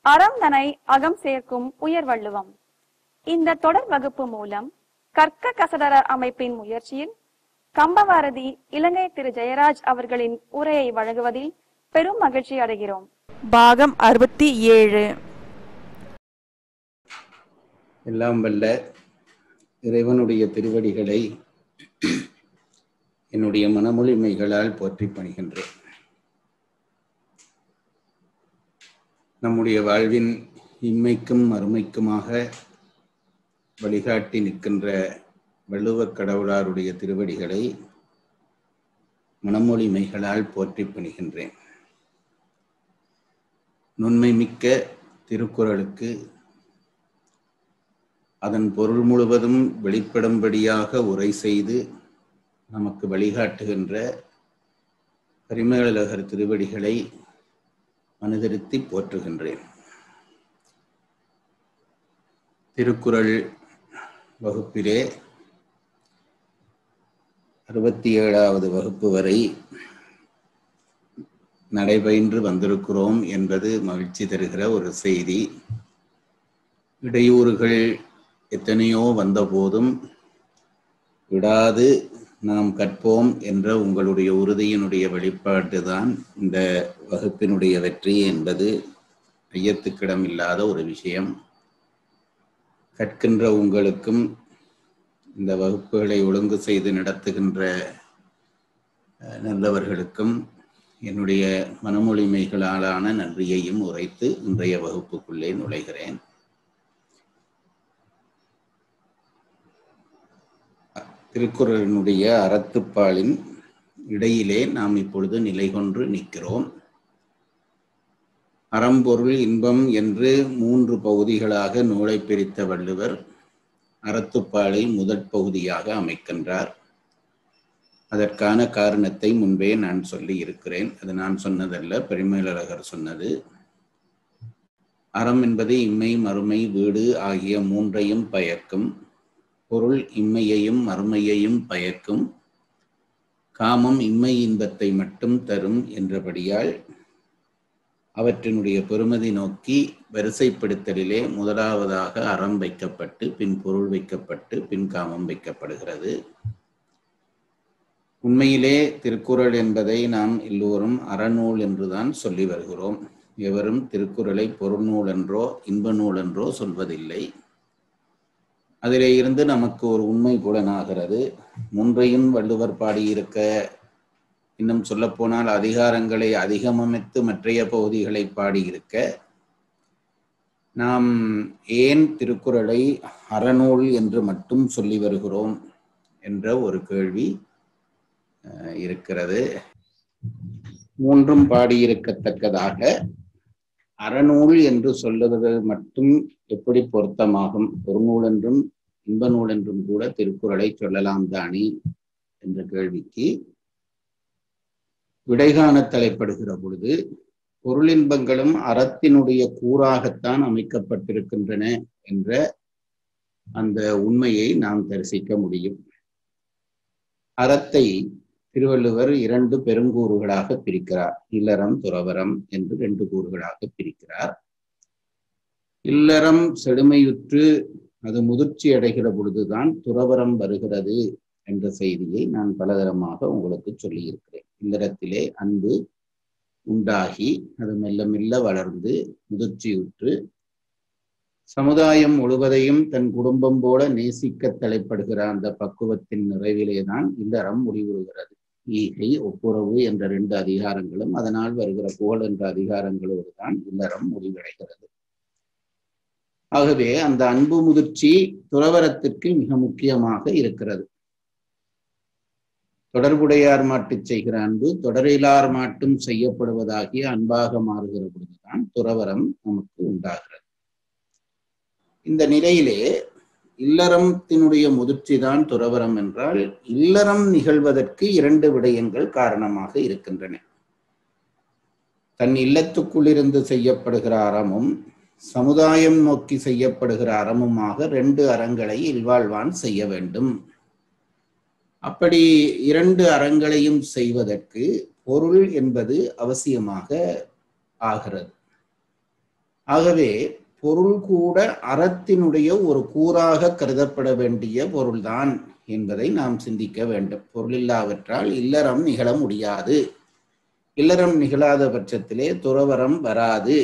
அறம் தனை அகம் சேர்க்கும் உயர் வள்ளுவம் இந்த தொடர் வகுப்பு மூலம் கற்க கசடர அமைப்பின் முயற்சியில் கம்பவாரதி இலங்கை திரு ஜெயராஜ் அவர்களின் உரையை வழங்குவதில் பெரும் மகிழ்ச்சி அடைகிறோம் பாகம் அறுபத்தி ஏழு எல்லாம் வல்ல இறைவனுடைய திருவடிகளை என்னுடைய மனமொழிமைகளால் போற்றி பணிகின்றேன் நம்முடைய வாழ்வின் இம்மைக்கும் மறுமைக்குமாக வழிகாட்டி நிற்கின்ற வள்ளுவக் கடவுளாருடைய திருவடிகளை மனமொழிமைகளால் போற்றி பணிகின்றேன் நுண்மை மிக்க திருக்குறளுக்கு அதன் பொருள் முழுவதும் வெளிப்படும்படியாக உரை செய்து நமக்கு வழிகாட்டுகின்ற பரிமேலழகர் திருவடிகளை மனுதிருத்தி போற்றுகின்றேன் திருக்குறள் வகுப்பிலே அறுபத்தி ஏழாவது வகுப்பு வரை நடைபயின்று வந்திருக்கிறோம் என்பது மகிழ்ச்சி தருகிற ஒரு செய்தி இடையூறுகள் எத்தனையோ வந்தபோதும் விடாது நாம் கற்போம் என்ற உங்களுடைய உறுதியினுடைய வெளிப்பாட்டு தான் இந்த வகுப்பினுடைய வெற்றி என்பது ஐயத்துக்கிடம் இல்லாத ஒரு விஷயம் கற்கின்ற உங்களுக்கும் இந்த வகுப்புகளை ஒழுங்கு செய்து நடத்துகின்ற அஹ், நல்லவர்களுக்கும் என்னுடைய மனமொழிமைகளாலான நன்றியையும் உரைத்து இன்றைய வகுப்புக்குள்ளே நுழைகிறேன் திருக்குறளினுடைய அறத்துப்பாலின் இடையிலே நாம் இப்பொழுது நிலை கொன்று நிற்கிறோம் அறம்பொருள் இன்பம் என்று மூன்று பகுதிகளாக நூலை பிரித்த வள்ளுவர் அறத்துப்பாலை முதற் பகுதியாக அமைக்கின்றார் அதற்கான காரணத்தை முன்பே நான் சொல்லி இருக்கிறேன் அது நான் சொன்னதல்ல பெருமேலழகர் சொன்னது அறம் என்பது இம்மை மறுமை வீடு ஆகிய மூன்றையும் பயக்கும் பொருள் இம்மையையும் மறுமையையும் பயக்கும் காமம் இம்மை இன்பத்தை மட்டும் தரும் என்றபடியால் அவற்றினுடைய பெருமதி நோக்கி வரிசைப்படுத்தலிலே முதலாவதாக அறம் வைக்கப்பட்டு பின் பொருள் வைக்கப்பட்டு பின் காமம் வைக்கப்படுகிறது உண்மையிலே திருக்குறள் என்பதை நாம் எல்லோரும் அறநூல் என்றுதான் சொல்லி வருகிறோம் எவரும் திருக்குறளை பொருள்நூல் என்றோ இன்ப நூல் என்றோ சொல்வதில்லை அதிலே இருந்து நமக்கு ஒரு உண்மை புலனாகிறது முன்றையும் வள்ளுவர் பாடியிருக்க இன்னும் சொல்லப்போனால் அதிகாரங்களை அதிகமமைத்து மற்றைய பகுதிகளை பாடியிருக்க நாம் ஏன் திருக்குறளை அறநூல் என்று மட்டும் சொல்லி வருகிறோம் என்ற ஒரு கேள்வி அஹ், இருக்கிறது மூன்றும் பாடியிருக்கத்தக்கதாக அறநூல் என்று சொல்லுவது மட்டும் எப்படி பொருத்தமாகும் ஒரு நூல் என்றும் இன்ப நூல் என்றும் கூட திருக்குறளை சொல்லலாம் தானே என்ற கேள்விக்கு விடைகாண தலைப்படுகிற பொழுது பொருளின்பங்களும் அறத்தினுடைய கூறாகத்தான் அமைக்கப்பட்டிருக்கின்றன என்ற அந்த உண்மையை நாம் தரிசிக்க முடியும் அறத்தை திருவள்ளுவர் இரண்டு பெருங்கூறுகளாக பிரிக்கிறார் இல்லறம் துறவரம் என்று ரெண்டு கூறுகளாக பிரிக்கிறார் இல்லறம் செழுமையுற்று அது முதிர்ச்சி அடைகிற பொழுதுதான் துறவரம் வருகிறது என்ற செய்தியை நான் பலதரமாக உங்களுக்கு சொல்லியிருக்கிறேன் இல்லறத்திலே அன்பு உண்டாகி அது மெல்ல மெல்ல வளர்ந்து முதிர்ச்சியுற்று சமுதாயம் முழுவதையும் தன் குடும்பம் போல நேசிக்க தலைப்படுகிற அந்த பக்குவத்தின் நிறைவிலே தான் இல்லறம் முடிவுறுகிறது ஈகை ஒப்புரவு என்ற ரெண்டு அதிகாரங்களும் அதனால் வருகிற புகழ் என்ற அதிகாரங்களோடு தான் இல்லறம் முடிவடைகிறது ஆகவே அந்த அன்பு முதிர்ச்சி துறவரத்திற்கு மிக முக்கியமாக இருக்கிறது தொடர்புடையார் மாட்டுச் செய்கிற அன்பு தொடரிலார் மாட்டும் செய்யப்படுவதாகிய அன்பாக மாறுகிற பொழுதுதான் துறவரம் நமக்கு உண்டாகிறது இந்த நிலையிலே இல்லறத்தினுடைய முதிர்ச்சி தான் துறவரம் என்றால் இல்லறம் நிகழ்வதற்கு இரண்டு விடயங்கள் காரணமாக இருக்கின்றன தன் இல்லத்துக்குள்ளிருந்து செய்யப்படுகிற அறமும் சமுதாயம் நோக்கி செய்யப்படுகிற அறமுமாக ரெண்டு அறங்களை இல்வாழ்வான் செய்ய வேண்டும் அப்படி இரண்டு அறங்களையும் செய்வதற்கு பொருள் என்பது அவசியமாக ஆகிறது ஆகவே பொருள் கூட அறத்தினுடைய ஒரு கூறாக கருதப்பட வேண்டிய பொருள்தான் என்பதை நாம் சிந்திக்க வேண்டும் பொருள் இல்லாவிட்டால் இல்லறம் நிகழ முடியாது இல்லறம் நிகழாத பட்சத்திலே துறவரம் வராது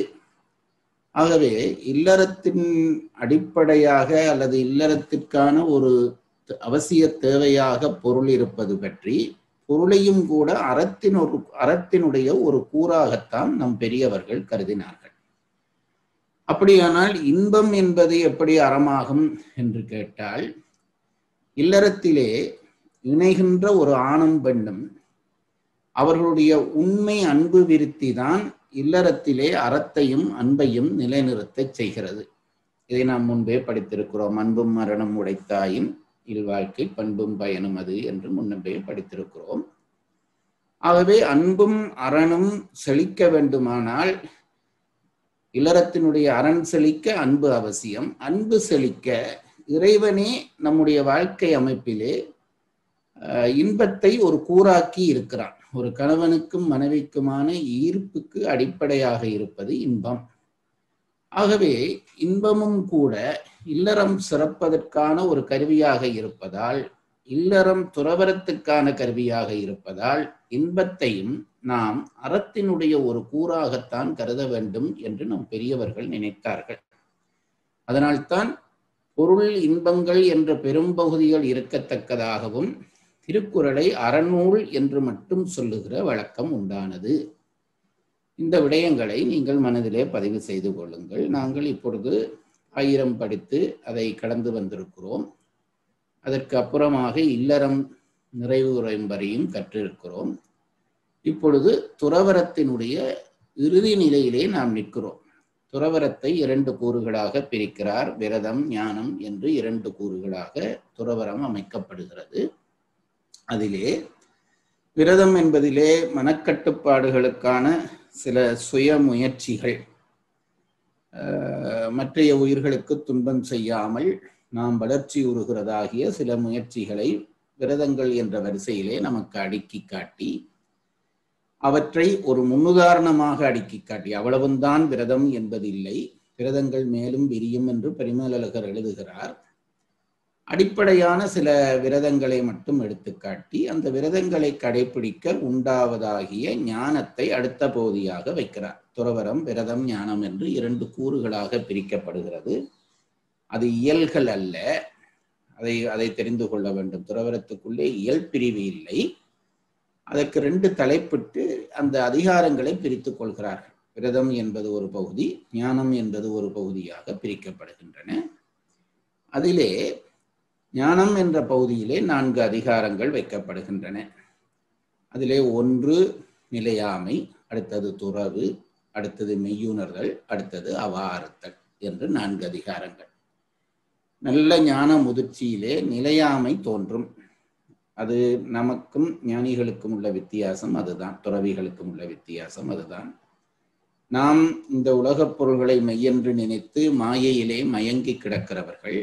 ஆகவே இல்லறத்தின் அடிப்படையாக அல்லது இல்லறத்திற்கான ஒரு அவசிய தேவையாக பொருள் இருப்பது பற்றி பொருளையும் கூட அறத்தின் ஒரு அறத்தினுடைய ஒரு கூறாகத்தான் நம் பெரியவர்கள் கருதினார்கள் அப்படியானால் இன்பம் என்பது எப்படி அறமாகும் என்று கேட்டால் இல்லறத்திலே இணைகின்ற ஒரு ஆணும் பெண்ணும் அவர்களுடைய உண்மை அன்பு விருத்தி தான் இல்லறத்திலே அறத்தையும் அன்பையும் நிலைநிறுத்தச் செய்கிறது இதை நாம் முன்பே படித்திருக்கிறோம் அன்பும் மரணம் உடைத்தாயின் இல்வாழ்க்கை பண்பும் பயனும் அது என்று முன்பே படித்திருக்கிறோம் ஆகவே அன்பும் அறனும் செழிக்க வேண்டுமானால் இல்லறத்தினுடைய அரண் செழிக்க அன்பு அவசியம் அன்பு செழிக்க இறைவனே நம்முடைய வாழ்க்கை அமைப்பிலே இன்பத்தை ஒரு கூறாக்கி இருக்கிறான் ஒரு கணவனுக்கும் மனைவிக்குமான ஈர்ப்புக்கு அடிப்படையாக இருப்பது இன்பம் ஆகவே இன்பமும் கூட இல்லறம் சிறப்பதற்கான ஒரு கருவியாக இருப்பதால் இல்லறம் துறவரத்துக்கான கருவியாக இருப்பதால் இன்பத்தையும் நாம் அறத்தினுடைய ஒரு கூறாகத்தான் கருத வேண்டும் என்று நம் பெரியவர்கள் நினைத்தார்கள் அதனால்தான் பொருள் இன்பங்கள் என்ற பெரும்பகுதிகள் இருக்கத்தக்கதாகவும் திருக்குறளை அறநூல் என்று மட்டும் சொல்லுகிற வழக்கம் உண்டானது இந்த விடயங்களை நீங்கள் மனதிலே பதிவு செய்து கொள்ளுங்கள் நாங்கள் இப்பொழுது ஆயிரம் படித்து அதை கடந்து வந்திருக்கிறோம் அதற்கு அப்புறமாக இல்லறம் நிறைவு உரையும் வரையும் கற்றிருக்கிறோம் இப்பொழுது துறவரத்தினுடைய இறுதி நிலையிலே நாம் நிற்கிறோம் துறவரத்தை இரண்டு கூறுகளாக பிரிக்கிறார் விரதம் ஞானம் என்று இரண்டு கூறுகளாக துறவரம் அமைக்கப்படுகிறது அதிலே விரதம் என்பதிலே மனக்கட்டுப்பாடுகளுக்கான சில சுய முயற்சிகள் மற்றைய உயிர்களுக்கு துன்பம் செய்யாமல் நாம் வளர்ச்சி உறுகிறதாகிய சில முயற்சிகளை விரதங்கள் என்ற வரிசையிலே நமக்கு அடுக்கி காட்டி அவற்றை ஒரு முன்னுதாரணமாக அடுக்கி காட்டி அவ்வளவுதான் விரதம் என்பதில்லை விரதங்கள் மேலும் விரியும் என்று பரிமேலழகர் எழுதுகிறார் அடிப்படையான சில விரதங்களை மட்டும் எடுத்துக்காட்டி அந்த விரதங்களை கடைபிடிக்க உண்டாவதாகிய ஞானத்தை அடுத்த பகுதியாக வைக்கிறார் துறவரம் விரதம் ஞானம் என்று இரண்டு கூறுகளாக பிரிக்கப்படுகிறது அது இயல்கள் அல்ல அதை அதை தெரிந்து கொள்ள வேண்டும் துறவரத்துக்குள்ளே இயல் பிரிவு இல்லை அதற்கு ரெண்டு தலைப்பிட்டு அந்த அதிகாரங்களை பிரித்துக் கொள்கிறார்கள் விரதம் என்பது ஒரு பகுதி ஞானம் என்பது ஒரு பகுதியாக பிரிக்கப்படுகின்றன அதிலே ஞானம் என்ற பகுதியிலே நான்கு அதிகாரங்கள் வைக்கப்படுகின்றன அதிலே ஒன்று நிலையாமை அடுத்தது துறவு அடுத்தது மெய்யுணர்தல் அடுத்தது அவாறுத்தல் என்று நான்கு அதிகாரங்கள் நல்ல ஞான முதிர்ச்சியிலே நிலையாமை தோன்றும் அது நமக்கும் ஞானிகளுக்கும் உள்ள வித்தியாசம் அதுதான் துறவிகளுக்கும் உள்ள வித்தியாசம் அதுதான் நாம் இந்த உலகப் பொருள்களை மெய்யென்று நினைத்து மாயையிலே மயங்கி கிடக்கிறவர்கள்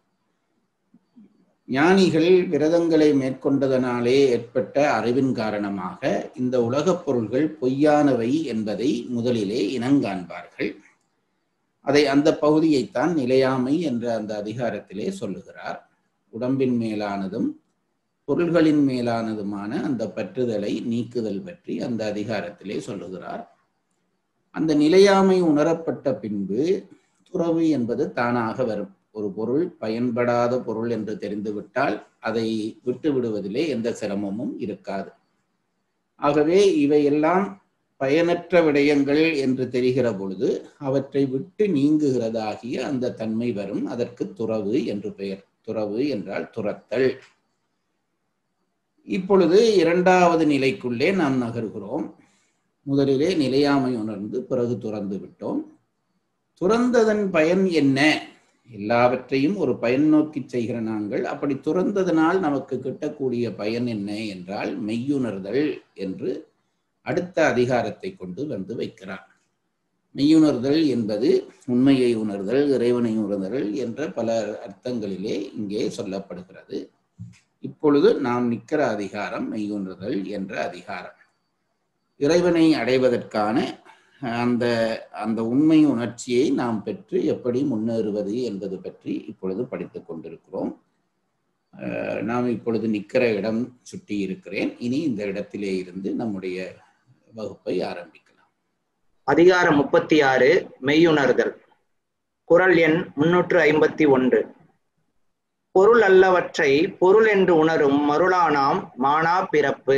ஞானிகள் விரதங்களை மேற்கொண்டதனாலே ஏற்பட்ட அறிவின் காரணமாக இந்த உலகப் பொருள்கள் பொய்யானவை என்பதை முதலிலே இனங்காண்பார்கள் அதை அந்த பகுதியைத்தான் நிலையாமை என்ற அந்த அதிகாரத்திலே சொல்லுகிறார் உடம்பின் மேலானதும் பொருள்களின் மேலானதுமான அந்த பற்றுதலை நீக்குதல் பற்றி அந்த அதிகாரத்திலே சொல்லுகிறார் அந்த நிலையாமை உணரப்பட்ட பின்பு துறவு என்பது தானாக வரும் ஒரு பொருள் பயன்படாத பொருள் என்று தெரிந்துவிட்டால் அதை விட்டு விடுவதிலே எந்த சிரமமும் இருக்காது ஆகவே இவையெல்லாம் பயனற்ற விடயங்கள் என்று தெரிகிற பொழுது அவற்றை விட்டு நீங்குகிறதாகிய அந்த தன்மை வரும் அதற்கு துறவு என்று பெயர் துறவு என்றால் துரத்தல் இப்பொழுது இரண்டாவது நிலைக்குள்ளே நாம் நகர்கிறோம் முதலிலே நிலையாமை உணர்ந்து பிறகு துறந்து விட்டோம் துறந்ததன் பயன் என்ன எல்லாவற்றையும் ஒரு பயன் நோக்கி செய்கிற நாங்கள் அப்படி துறந்ததனால் நமக்கு கிட்டக்கூடிய பயன் என்ன என்றால் மெய்யுணர்தல் என்று அடுத்த அதிகாரத்தை கொண்டு வந்து வைக்கிறார் மெய்யுணர்தல் என்பது உண்மையை உணர்தல் இறைவனை உணர்தல் என்ற பல அர்த்தங்களிலே இங்கே சொல்லப்படுகிறது இப்பொழுது நாம் நிற்கிற அதிகாரம் மெய்யுணர்தல் என்ற அதிகாரம் இறைவனை அடைவதற்கான அந்த அந்த உண்மை உணர்ச்சியை நாம் பெற்று எப்படி முன்னேறுவது என்பது பற்றி இப்பொழுது படித்துக் கொண்டிருக்கிறோம் அஹ், நாம் இப்பொழுது நிற்கிற இடம் சுட்டி இருக்கிறேன் இனி இந்த இடத்திலே இருந்து நம்முடைய வகுப்பை ஆரம்பிக்கலாம் அதிகாரம் முப்பத்தி ஆறு மெய்யுணர்தல் குறள் எண் முன்னூற்று ஐம்பத்தி ஒன்று பொருள் அல்லவற்றை பொருள் என்று உணரும் மருளானாம் மானா பிறப்பு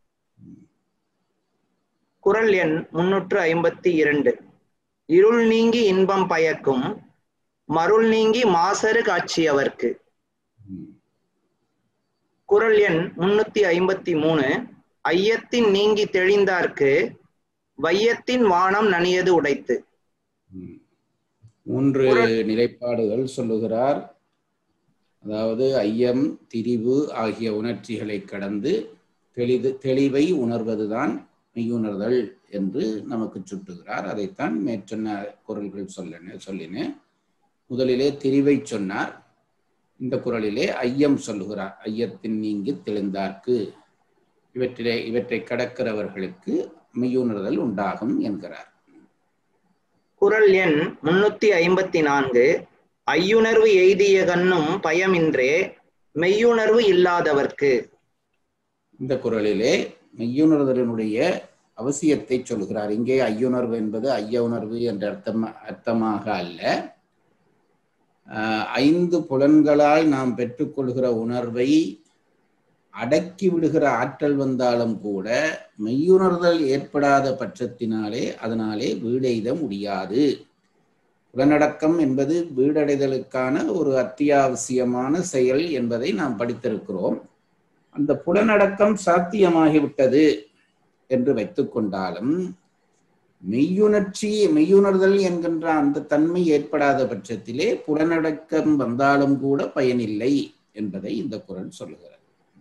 குறள் எண் முன்னூற்று ஐம்பத்தி இரண்டு இருள் நீங்கி இன்பம் பயக்கும் மருள் நீங்கி மாசறு காட்சியவர்க்கு ம். குறள் எண் முன்னூத்தி ஐம்பத்தி மூணு ஐயத்தின் நீங்கி தெளிந்தார்க்கு வையத்தின் வானம் நனியது உடைத்து ம். மூன்று நிலைப்பாடுகள் சொல்லுகிறார் அதாவது ஐயம் திரிவு ஆகிய உணர்ச்சிகளை கடந்து தெளிது தெளிவை உணர்வதுதான் மெய்யுணர்தல் என்று நமக்கு சுட்டுகிறார் அதைத்தான் மேற்சொன்ன குரல்கள் சொல்லின சொல்லினேன் முதலிலே திரிவை சொன்னார் இந்த குரலிலே ஐயம் சொல்லுகிறார் ஐயத்தின் நீங்கி தெளிந்தார்க்கு இவற்றிலே இவற்றை கடக்கிறவர்களுக்கு மெய்யுணர்தல் உண்டாகும் என்கிறார் குறள் எண் முன்னூத்தி ஐம்பத்தி நான்கு ஐயுணர்வு எய்திய கண்ணும் பயமின்றே மெய்யுணர்வு இல்லாதவர்க்கு இந்த குரலிலே மெய்யுணர்தலினுடைய அவசியத்தை சொல்கிறார் இங்கே ஐயுணர்வு என்பது ஐய உணர்வு என்ற அர்த்தம் அர்த்தமாக அல்ல ஆஹ் ஐந்து புலன்களால் நாம் பெற்றுக்கொள்கிற உணர்வை அடக்கி விடுகிற ஆற்றல் வந்தாலும் கூட மெய்யுணர்தல் ஏற்படாத பட்சத்தினாலே அதனாலே வீடெய்த முடியாது புலனடக்கம் என்பது வீடடைதலுக்கான ஒரு அத்தியாவசியமான செயல் என்பதை நாம் படித்திருக்கிறோம் அந்த புலனடக்கம் சாத்தியமாகிவிட்டது என்று வைத்துக்கொண்டாலும் மெய்யுணர்ச்சி மெய்யுணர்தல் என்கின்ற அந்த தன்மை ஏற்படாத பட்சத்திலே புலனடக்கம் வந்தாலும் கூட பயனில்லை என்பதை இந்த குரல் சொல்லுகிறது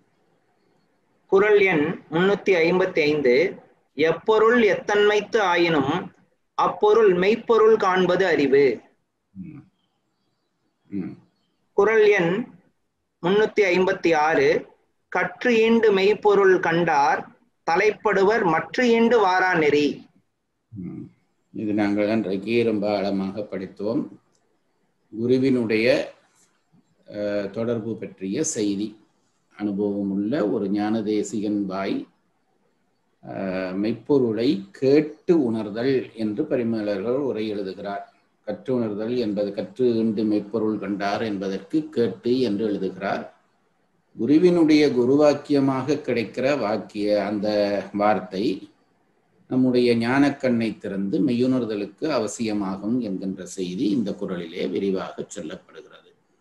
குறள் எண் முன்னூத்தி ஐம்பத்தி ஐந்து எப்பொருள் எத்தன்மைத்து ஆயினும் அப்பொருள் மெய்ப்பொருள் காண்பது அறிவு ம். ம். குறள் எண் முன்னூத்தி ஐம்பத்தி ஆறு கற்று ஈண்டு மெய்ப்பொருள் கண்டார் தலைப்படுவர் மற்ற ஈண்டு வாரா நெறி ம். இது நாங்கள் அன்றைக்கு ரொம்ப ஆழமாக படித்தோம் குருவினுடைய அஹ், தொடர்பு பற்றிய செய்தி அனுபவமுள்ள ஒரு ஞானதேசிகன் பாய் அஹ், மெய்ப்பொருளை கேட்டு உணர்தல் என்று பரிமேலர்கள் உரை எழுதுகிறார் கற்று உணர்தல் என்பது கற்று ஈண்டு மெய்ப்பொருள் கண்டார் என்பதற்கு கேட்டு என்று எழுதுகிறார் குருவினுடைய குருவாக்கியமாக கிடைக்கிற வாக்கிய அந்த வார்த்தை நம்முடைய ஞானக்கண்ணை திறந்து மெய்யுணர்தலுக்கு அவசியமாகும் என்கின்ற செய்தி இந்த குரலிலே விரிவாக சொல்லப்படுகிறது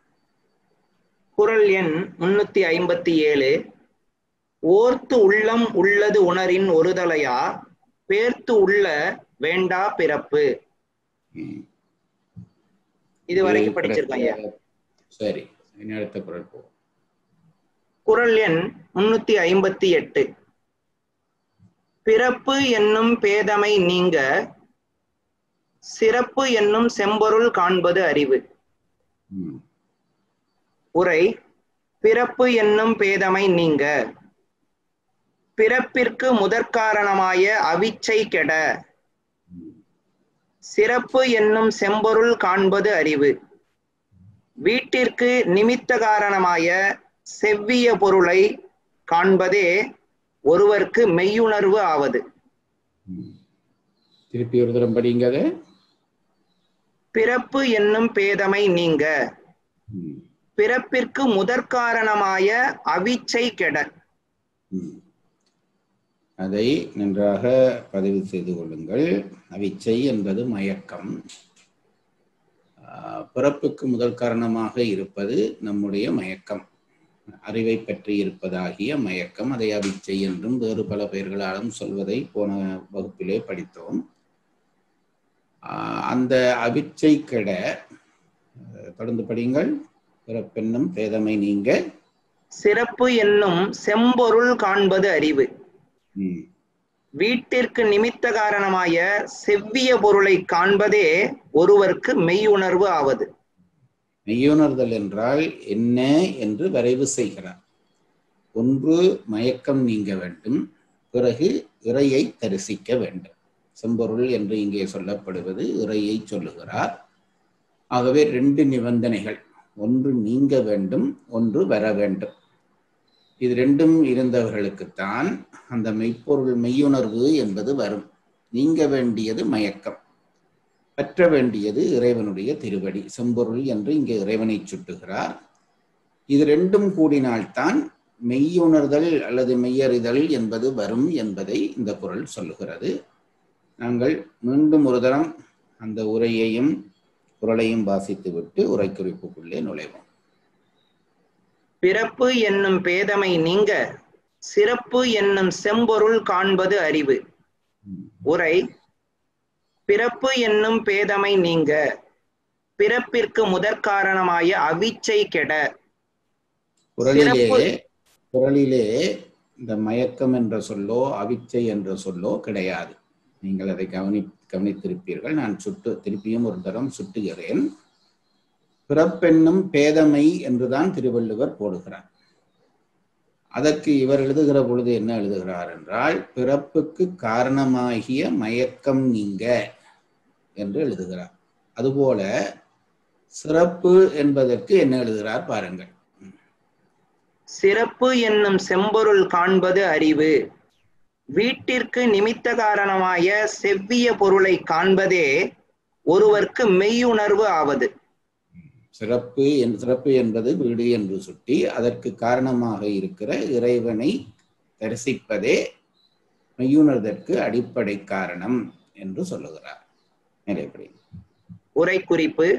குறள் எண் முன்னூத்தி ஐம்பத்தி ஏழு ஓர்த்து உள்ளம் உள்ளது உணரின் ஒருதலையா பேர்த்து உள்ள வேண்டா பிறப்பு ம். இது வரைக்கும் படிச்சிருக்கோம் ஐயா சரி இனி அடுத்த குரல் போ குறள் எண் முன்னூத்தி ஐம்பத்தி எட்டு பிறப்பு என்னும் பேதமை நீங்க சிறப்பு என்னும் செம்பொருள் காண்பது அறிவு ம். உரை பிறப்பு என்னும் பேதமை நீங்க பிறப்பிற்கு முதற்காரணமாய அவிச்சை கெட சிறப்பு என்னும் செம்பொருள் காண்பது அறிவு வீட்டிற்கு நிமித்த காரணமாய செவ்விய பொருளை காண்பதே ஒருவருக்கு மெய்யுணர்வு ஆவது ம். திருப்பி ஒரு தரம் படிங்க அதை. பிறப்பு என்னும் பேதமை நீங்க ம். பிறப்பிற்கு முதற்காரணமாய அவிச்சை கெட ம். அதை நன்றாக பதிவு செய்து கொள்ளுங்கள் அவிச்சை என்பது மயக்கம் ஆஹ், பிறப்புக்கு முதல் காரணமாக இருப்பது நம்முடைய மயக்கம் அறிவை பற்றி இருப்பதாகிய மயக்கம் அதை அவிச்சை என்றும் வேறு பல பெயர்களாலும் சொல்வதை போன வகுப்பிலே படித்தோம் ஆஹ், அந்த அவிச்சை கெட அஹ், தொடர்ந்து படியுங்கள் பிறப்பென்னும் பேதமை நீங்க சிறப்பு என்னும் செம்பொருள் காண்பது அறிவு ம் வீட்டிற்கு நிமித்த காரணமாய செவ்விய பொருளை காண்பதே ஒருவருக்கு மெய்யுணர்வு ஆவது மெய்யுணர்தல் என்றால் என்ன என்று வரைவு செய்கிறார் ஒன்று மயக்கம் நீங்க வேண்டும் பிறகு இறையை தரிசிக்க வேண்டும் செம்பொருள் என்று இங்கே சொல்லப்படுவது இறையை சொல்லுகிறார் ஆகவே ரெண்டு நிபந்தனைகள் ஒன்று நீங்க வேண்டும் ஒன்று வர வேண்டும் இது ரெண்டும் இருந்தவர்களுக்குத்தான் அந்த மெய்ப்பொருள் மெய்யுணர்வு என்பது வரும் நீங்க வேண்டியது மயக்கம் பற்ற வேண்டியது இறைவனுடைய திருவடி செம்பொருள் என்று இங்கே இறைவனை சுட்டுகிறார் இது ரெண்டும் கூடினால்தான் மெய்யுணர்தல் அல்லது மெய்யறிதல் என்பது வரும் என்பதை இந்த குரல் சொல்லுகிறது நாங்கள் மீண்டும் ஒரு தரம் அந்த உரையையும் குரலையும் வாசித்துவிட்டு உரை குறிப்புக்குள்ளே நுழைவோம் பிறப்பு என்னும் பேதமை நீங்க சிறப்பு என்னும் செம்பொருள் காண்பது அறிவு உரை பிறப்பு என்னும் பேதமை நீங்க பிறப்பிற்கு முதற்காரணமாய அவிச்சை கெட குரலிலே சிறப்பு. குரலிலே இந்த மயக்கம் என்ற சொல்லோ அவிச்சை என்ற சொல்லோ கிடையாது நீங்கள் அதை கவனி கவனித்திருப்பீர்கள் நான் சுட்டு திருப்பியும் ஒரு தரம் சுட்டுகிறேன் பிறப்பென்னும் பேதமை என்றுதான் திருவள்ளுவர் போடுகிறார் அதற்கு இவர் எழுதுகிற பொழுது என்ன எழுதுகிறார் என்றால் பிறப்புக்கு காரணமாகிய மயக்கம் நீங்க என்று எழுதுகிறார் அதுபோல சிறப்பு என்பதற்கு என்ன எழுதுகிறார் பாருங்கள் சிறப்பு என்னும் செம்பொருள் காண்பது அறிவு வீட்டிற்கு நிமித்த காரணமாய செவ்விய பொருளை காண்பதே ஒருவர்க்கு மெய்யுணர்வு ஆவது சிறப்பு என் சிறப்பு என்பது வீடு என்று சுட்டி அதற்கு காரணமாக இருக்கிற இறைவனை தரிசிப்பதே மெய்யுணர்தற்கு அடிப்படை காரணம் என்று சொல்லுகிறார் நிறையப்படி உரை குறிப்பு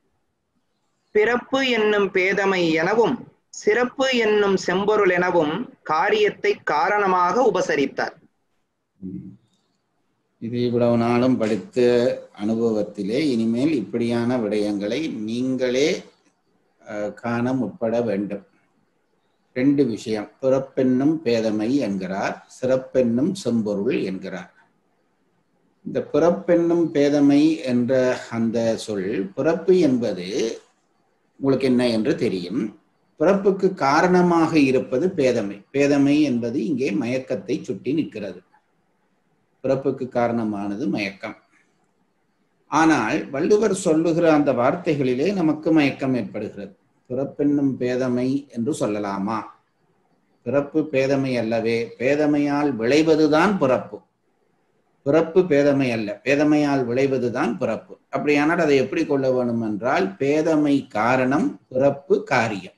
பிறப்பு என்னும் பேதமை எனவும் சிறப்பு என்னும் செம்பொருள் எனவும் காரியத்தை காரணமாக உபசரித்தார் ம். இது இவ்வளவு நாளும் படித்த அனுபவத்திலே இனிமேல் இப்படியான விடயங்களை நீங்களே அஹ், காண முற்பட வேண்டும் ரெண்டு விஷயம் பிறப்பென்னும் பேதமை என்கிறார் சிறப்பென்னும் செம்பொருள் என்கிறார் இந்த பிறப்பென்னும் பேதமை என்ற அந்த சொல் பிறப்பு என்பது உங்களுக்கு என்ன என்று தெரியும் பிறப்புக்கு காரணமாக இருப்பது பேதமை பேதமை என்பது இங்கே மயக்கத்தை சுட்டி நிற்கிறது பிறப்புக்கு காரணமானது மயக்கம் ஆனால் வள்ளுவர் சொல்லுகிற அந்த வார்த்தைகளிலே நமக்கு மயக்கம் ஏற்படுகிறது பிறப்பென்னும் பேதமை என்று சொல்லலாமா பிறப்பு பேதமை அல்லவே பேதமையால் விளைவதுதான் பிறப்பு பிறப்பு பேதமை அல்ல பேதமையால் விளைவதுதான் பிறப்பு அப்படியானால் அதை எப்படி கொள்ள வேண்டும் என்றால் பேதமை காரணம் பிறப்பு காரியம்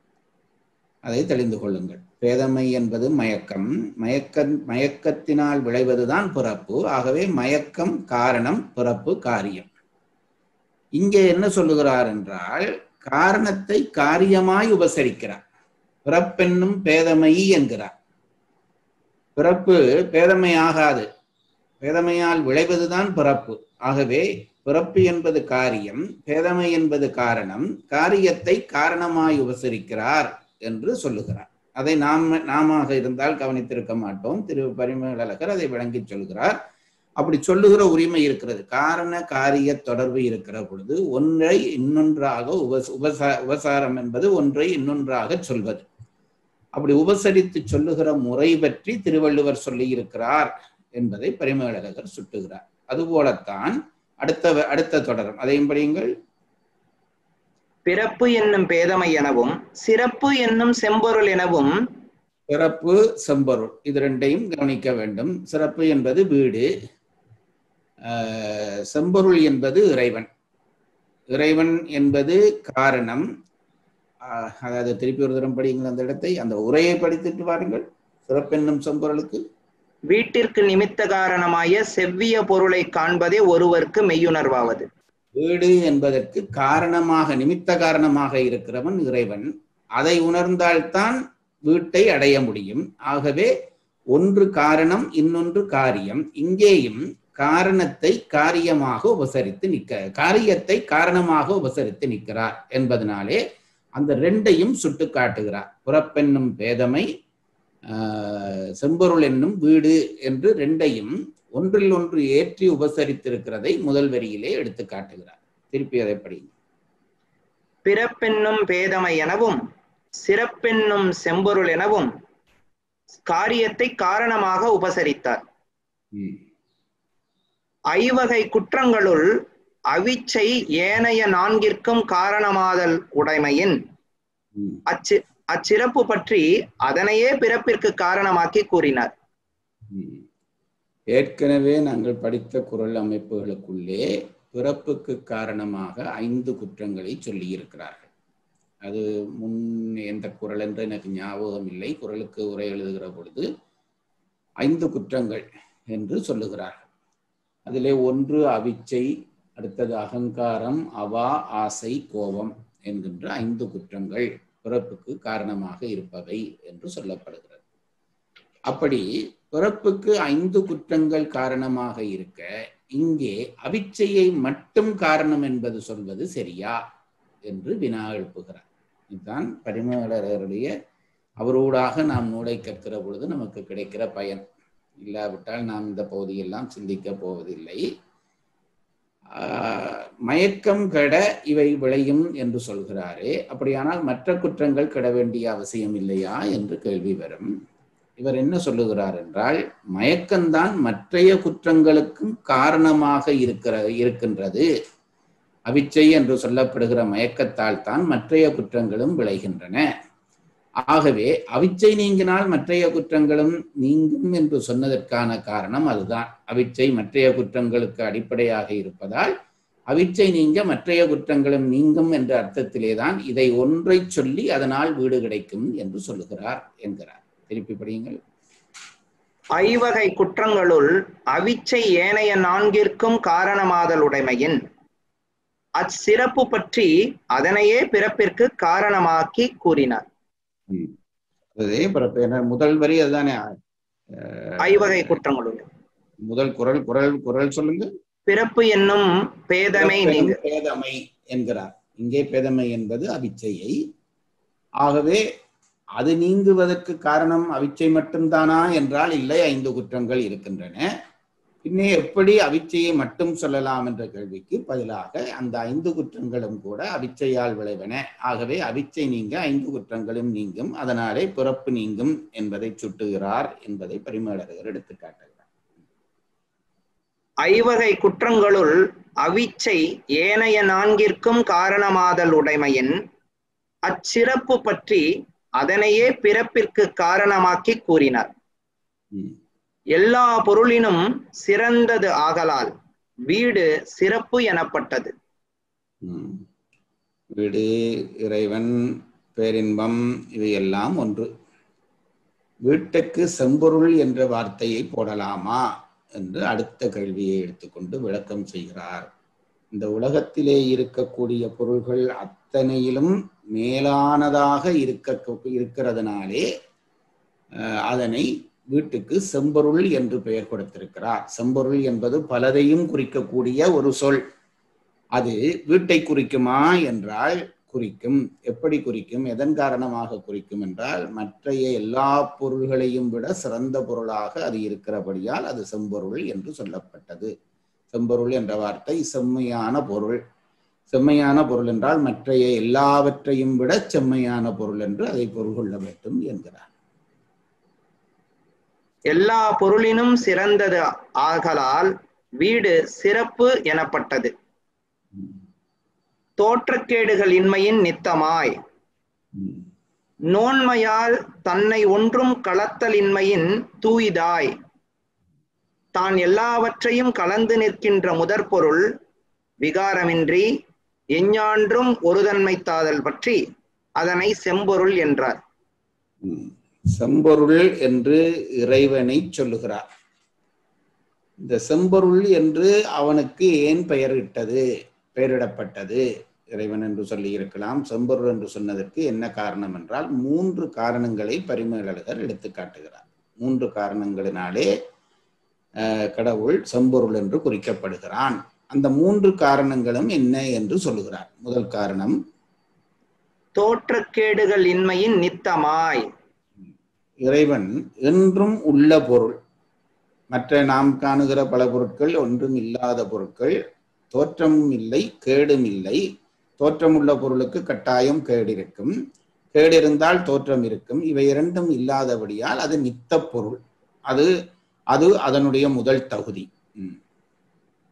அதை தெரிந்து கொள்ளுங்கள் பேதமை என்பது மயக்கம் மயக்க மயக்கத்தினால் விளைவதுதான் பிறப்பு ஆகவே மயக்கம் காரணம் பிறப்பு காரியம் இங்கே என்ன சொல்லுகிறார் என்றால் காரணத்தை காரியமாய் உபசரிக்கிறார் பிறப்பென்னும் பேதமை என்கிறார் பிறப்பு பேதமை ஆகாது பேதமையால் விளைவதுதான் பிறப்பு ஆகவே பிறப்பு என்பது காரியம் பேதமை என்பது காரணம் காரியத்தை காரணமாய் உபசரிக்கிறார் என்று சொல்லுகிறார் அதை நாம் நாம இருந்தால் கவனித்திருக்க மாட்டோம் திரு பரிமேலழகர் அதை விளங்கி சொல்கிறார் அப்படி சொல்லுகிற உரிமை இருக்கிறது காரண காரிய தொடர்பு இருக்கிற பொழுது ஒன்றை இன்னொன்றாக உபச உபசா உபசாரம் என்பது ஒன்றை இன்னொன்றாக சொல்வது அப்படி உபசரித்து சொல்லுகிற முறை பற்றி திருவள்ளுவர் சொல்லி இருக்கிறார் என்பதை பரிமேலழகர் சுட்டுகிறார் அதுபோலத்தான் அடுத்த அடுத்த தொடரும் அதையும் படியுங்கள் பிறப்பு என்னும் பேதமை எனவும் சிறப்பு என்னும் செம்பொருள் எனவும் சிறப்பு செம்பொருள் இது ரெண்டையும் கவனிக்க வேண்டும் சிறப்பு என்பது வீடு ஆஹ், செம்பொருள் என்பது இறைவன் இறைவன் என்பது காரணம் ஆஹ், அதாவது திருப்பி ஒரு தரம் படியுங்கள் அந்த இடத்தை அந்த உரையை படித்துட்டு வாருங்கள் சிறப்பென்னும் செம்பொருளுக்கு வீட்டிற்கு நிமித்த காரணமாய செவ்விய பொருளை காண்பதே ஒருவர்க்கு மெய்யுணர்வாவது வீடு என்பதற்கு காரணமாக நிமித்த காரணமாக இருக்கிறவன் இறைவன் அதை உணர்ந்தால்தான் வீட்டை அடைய முடியும் ஆகவே ஒன்று காரணம் இன்னொன்று காரியம் இங்கேயும் காரணத்தை காரியமாக உபசரித்து நிற்க காரியத்தை காரணமாக உபசரித்து நிற்கிறார் என்பதனாலே அந்த ரெண்டையும் சுட்டு காட்டுகிறார் புறப்பென்னும் பேதமை ஆஹ், செம்பொருள் என்னும் வீடு என்று ரெண்டையும் ஒன்றில் ஒன்று ஏற்றி உபசரித்திருக்கிறதை முதல் வரியிலே எடுத்து காட்டுகிறார் திருப்பி அதை படி பிறப்பென்னும் பேதமை எனவும் சிறப்பென்னும் செம்பொருள் எனவும் காரியத்தை காரணமாக உபசரித்தார் ம். ஐவகை குற்றங்களுள் அவிச்சை ஏனைய நான்கிற்கும் காரணமாதல் உடைமையின் ம். அச்சி அச்சிறப்பு பற்றி அதனையே பிறப்பிற்கு காரணமாக்கி கூறினார் ம். ஏற்கனவே நாங்கள் படித்த குரல் அமைப்புகளுக்குள்ளே பிறப்புக்கு காரணமாக ஐந்து குற்றங்களை சொல்லியிருக்கிறார்கள் அது முன் எந்த குரல் என்று எனக்கு ஞாபகம் இல்லை குரலுக்கு உரை எழுதுகிற பொழுது ஐந்து குற்றங்கள் என்று சொல்லுகிறார்கள் அதிலே ஒன்று அவிச்சை அடுத்தது அகங்காரம் அவா ஆசை கோபம் என்கின்ற ஐந்து குற்றங்கள் பிறப்புக்கு காரணமாக இருப்பவை என்று சொல்லப்படுகிறது அப்படி பிறப்புக்கு ஐந்து குற்றங்கள் காரணமாக இருக்க இங்கே அவிச்சையை மட்டும் காரணம் என்பது சொல்வது சரியா என்று வினா எழுப்புகிறார் இதுதான் பரிமளருடைய அவரோடாக நாம் நூலை கற்கிற பொழுது நமக்கு கிடைக்கிற பயன் இல்லாவிட்டால் நாம் இந்த பகுதியெல்லாம் சிந்திக்கப் போவதில்லை ஆஹ், மயக்கம் கெட இவை விளையும் என்று சொல்கிறாரே அப்படியானால் மற்ற குற்றங்கள் கெட வேண்டிய அவசியம் இல்லையா என்று கேள்வி வரும் இவர் என்ன சொல்லுகிறார் என்றால் மயக்கம்தான் மற்றைய குற்றங்களுக்கும் காரணமாக இருக்கிற இருக்கின்றது அவிச்சை என்று சொல்லப்படுகிற மயக்கத்தால் தான் மற்றைய குற்றங்களும் விளைகின்றன ஆகவே அவிச்சை நீங்கினால் மற்றைய குற்றங்களும் நீங்கும் என்று சொன்னதற்கான காரணம் அதுதான் அவிச்சை மற்றைய குற்றங்களுக்கு அடிப்படையாக இருப்பதால் அவிச்சை நீங்க மற்றைய குற்றங்களும் நீங்கும் என்ற அர்த்தத்திலே தான் இதை ஒன்றை சொல்லி அதனால் வீடு கிடைக்கும் என்று சொல்லுகிறார் என்கிறார் திருப்பி படியுங்கள் ஐவகை குற்றங்களுள் அவிச்சை ஏனைய நான்கிற்கும் காரணமாதல் உடைமையின் அச்சிறப்பு பற்றி அதனையே பிறப்பிற்கு காரணமாக்கி கூறினார் ம். அதே பிறப்பு என்ன முதல் வரி அதுதானே அஹ், ஐவகை குற்றங்களுள் முதல் குரல் குரல் குரல் சொல்லுங்க பிறப்பு என்னும் பேதமை நீங்க பேதமை என்கிறார் இங்கே பேதமை என்பது அவிச்சையை ஆகவே அது நீங்குவதற்கு காரணம் அவிச்சை மட்டும்தானா என்றால் இல்லை ஐந்து குற்றங்கள் இருக்கின்றன பின்னே எப்படி அவிச்சையை மட்டும் சொல்லலாம் என்ற கேள்விக்கு பதிலாக அந்த ஐந்து குற்றங்களும் கூட அவிச்சையால் விளைவன ஆகவே அவிச்சை நீங்க ஐந்து குற்றங்களும் நீங்கும் அதனாலே பிறப்பு நீங்கும் என்பதை சுட்டுகிறார் என்பதை பரிமேலழகர் எடுத்துக்காட்டுகிறார் ஐவகை குற்றங்களுள் அவிச்சை ஏனைய நான்கிற்கும் காரணமாதல் உடைமையின் அச்சிறப்பு பற்றி அதனையே பிறப்பிற்கு காரணமாக்கி கூறினார் ம். எல்லா பொருளினும் சிறந்தது ஆகலால் வீடு சிறப்பு எனப்பட்டது ம். வீடு இறைவன் பேரின்பம் இவையெல்லாம் ஒன்று வீட்டுக்கு செம்பொருள் என்ற வார்த்தையை போடலாமா என்று அடுத்த கேள்வியை எடுத்துக்கொண்டு விளக்கம் செய்கிறார் இந்த உலகத்திலே இருக்கக்கூடிய பொருள்கள் அத்தனையிலும் மேலானதாக இருக்க இருக்கிறதுனாலே அஹ், அதனை வீட்டுக்கு செம்பொருள் என்று பெயர் கொடுத்திருக்கிறார் செம்பொருள் என்பது பலதையும் குறிக்கக்கூடிய ஒரு சொல் அது வீட்டை குறிக்குமா என்றால் குறிக்கும் எப்படி குறிக்கும் எதன் காரணமாக குறிக்கும் என்றால் மற்றைய எல்லா பொருள்களையும் விட சிறந்த பொருளாக அது இருக்கிறபடியால் அது செம்பொருள் என்று சொல்லப்பட்டது செம்பொருள் என்ற வார்த்தை செம்மையான பொருள் செம்மையான பொருள் என்றால் மற்றைய எல்லாவற்றையும் விட செம்மையான பொருள் என்று அதை பொருள் கொள்ள வேண்டும் என்கிறார் எல்லா பொருளினும் சிறந்தது ஆகலால் வீடு சிறப்பு எனப்பட்டது தோற்றக்கேடுகள் இன்மையின் நித்தமாய் ம். நோன்மையால் தன்னை ஒன்றும் கலத்தலின்மையின் தூய்தாய் தான் எல்லாவற்றையும் கலந்து நிற்கின்ற முதற்பொருள் விகாரமின்றி எஞ்ஞான்றும் ஒருதன்மைத்தாதல் பற்றி அதனை செம்பொருள் என்றார் ம். செம்பொருள் என்று இறைவனை சொல்லுகிறார் இந்த செம்பொருள் என்று அவனுக்கு ஏன் பெயரிட்டது பெயரிடப்பட்டது இறைவன் என்று சொல்லி இருக்கலாம் செம்பொருள் என்று சொன்னதற்கு என்ன காரணம் என்றால் மூன்று காரணங்களை பரிமேலழகர் எடுத்து காட்டுகிறார் மூன்று காரணங்களினாலே அஹ், கடவுள் செம்பொருள் என்று குறிக்கப்படுகிறான் அந்த மூன்று காரணங்களும் என்ன என்று சொல்லுகிறார் முதல் காரணம் தோற்றக்கேடுகள் இன்மையின் நித்தமாய் இறைவன் என்றும் உள்ள பொருள் மற்ற நாம் காணுகிற பல பொருட்கள் ஒன்றும் இல்லாத பொருட்கள் தோற்றமும் இல்லை கேடும் இல்லை தோற்றமுள்ள பொருளுக்கு கட்டாயம் கேடு இருக்கும் கேடு இருந்தால் தோற்றம் இருக்கும் இவை இரண்டும் இல்லாதபடியால் அது நித்த பொருள் அது அது அதனுடைய முதல் தகுதி ம்.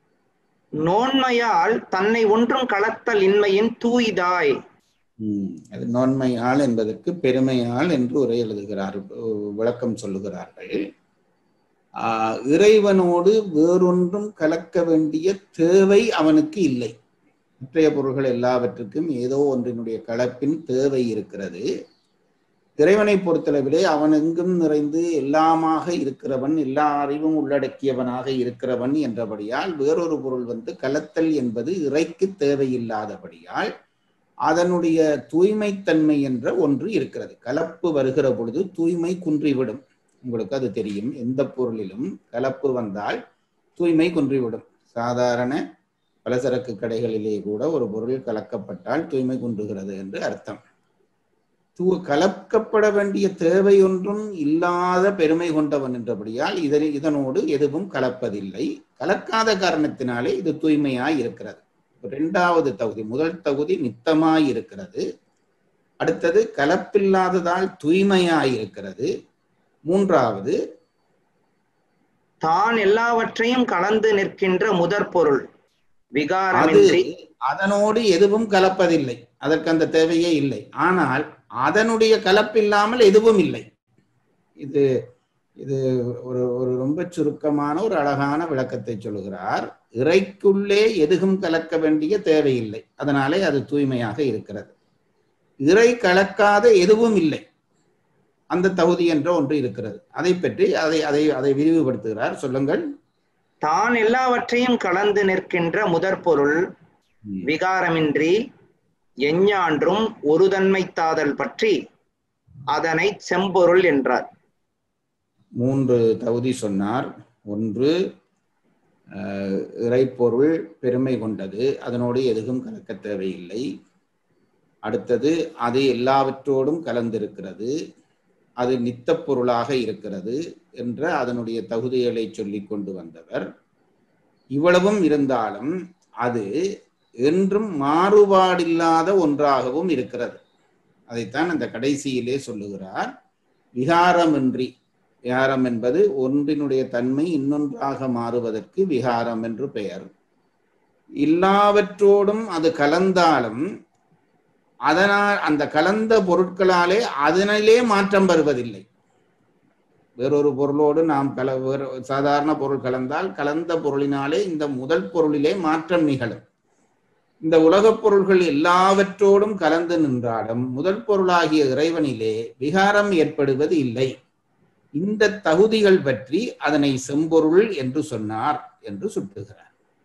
நோன்மையால் தன்னை ஒன்றும் கலத்தல் இன்மையின் தூய்தாய் உம் அது நோன்மையாள் என்பதற்கு பெருமையாள் என்று உரை எழுதுகிறார் அஹ் விளக்கம் சொல்லுகிறார்கள் ஆஹ் இறைவனோடு வேறொன்றும் கலக்க வேண்டிய தேவை அவனுக்கு இல்லை மற்றைய பொருள்கள் எல்லாவற்றுக்கும் ஏதோ ஒன்றினுடைய கலப்பின் தேவை இருக்கிறது இறைவனை பொறுத்தளவிலே அவன் எங்கும் நிறைந்து எல்லாமாக இருக்கிறவன் எல்லா அறிவும் உள்ளடக்கியவனாக இருக்கிறவன் என்றபடியால் வேறொரு பொருள் வந்து கலத்தல் என்பது இறைக்கு தேவையில்லாதபடியால் அதனுடைய தூய்மைத்தன்மை என்ற ஒன்று இருக்கிறது கலப்பு வருகிற பொழுது தூய்மை குன்றிவிடும் உங்களுக்கு அது தெரியும் எந்த பொருளிலும் கலப்பு வந்தால் தூய்மை குன்றிவிடும் சாதாரண பலசரக்கு கடைகளிலே கூட ஒரு பொருள் கலக்கப்பட்டால் தூய்மை குன்றுகிறது என்று அர்த்தம் தூ கலக்கப்பட வேண்டிய தேவை ஒன்றும் இல்லாத பெருமை கொண்டவன் என்றபடியால் இதனை இதனோடு எதுவும் கலப்பதில்லை கலக்காத காரணத்தினாலே இது தூய்மையாய் இருக்கிறது இரண்டாவது தகுதி முதல் தகுதி நித்தமாய் இருக்கிறது அடுத்தது கலப்பில்லாததால் தூய்மையாய் இருக்கிறது மூன்றாவது தான் எல்லாவற்றையும் கலந்து நிற்கின்ற முதற் பொருள் அது விகாரமின்றி அதனோடு எதுவும் கலப்பதில்லை அதற்கு அந்த தேவையே இல்லை ஆனால் அதனுடைய கலப்பில்லாமல் எதுவும் இல்லை இது இது ஒரு ஒரு ரொம்ப சுருக்கமான ஒரு அழகான விளக்கத்தை சொல்லுகிறார் இறைக்குள்ளே எதுவும் கலக்க வேண்டிய தேவையில்லை அதனாலே அது தூய்மையாக இருக்கிறது இறை கலக்காத எதுவும் இல்லை அந்த தகுதி என்ற ஒன்று இருக்கிறது அதை பற்றி அதை அதை அதை விரிவுபடுத்துகிறார் சொல்லுங்கள் தான் எல்லாவற்றையும் கலந்து நிற்கின்ற முதற் பொருள் விகாரமின்றி எஞ்ஞான்றும் ஒருதன்மைத்தாதல் பற்றி அதனை செம்பொருள் என்றார் மூன்று தகுதி சொன்னார் ஒன்று அஹ், இறைப்பொருள் பெருமை கொண்டது அதனோடு எதுவும் கலக்க தேவையில்லை அடுத்தது அது எல்லாவற்றோடும் கலந்திருக்கிறது அது நித்தப் பொருளாக இருக்கிறது என்ற அதனுடைய தகுதிகளை சொல்லிக் கொண்டு வந்தவர் இவ்வளவும் இருந்தாலும் அது என்றும் மாறுபாடில்லாத ஒன்றாகவும் இருக்கிறது அதைத்தான் அந்த கடைசியிலே சொல்லுகிறார் விகாரமின்றி விகாரம் என்பது ஒன்றினுடைய தன்மை இன்னொன்றாக மாறுவதற்கு விகாரம் என்று பெயர் எல்லாவற்றோடும் அது கலந்தாலும் அதனால் அந்த கலந்த பொருட்களாலே அதனிலே மாற்றம் வருவதில்லை வேறொரு பொருளோடு நாம் கல வேறு சாதாரண பொருள் கலந்தால் கலந்த பொருளினாலே இந்த முதல் பொருளிலே மாற்றம் நிகழும் இந்த உலகப் பொருள்கள் எல்லாவற்றோடும் கலந்து நின்றாலும் முதல் பொருளாகிய இறைவனிலே விகாரம் ஏற்படுவது இல்லை இந்த தகுதிகள் பற்றி அதனை செம்பொருள் என்று சொன்னார் என்று சுட்டுகிறார்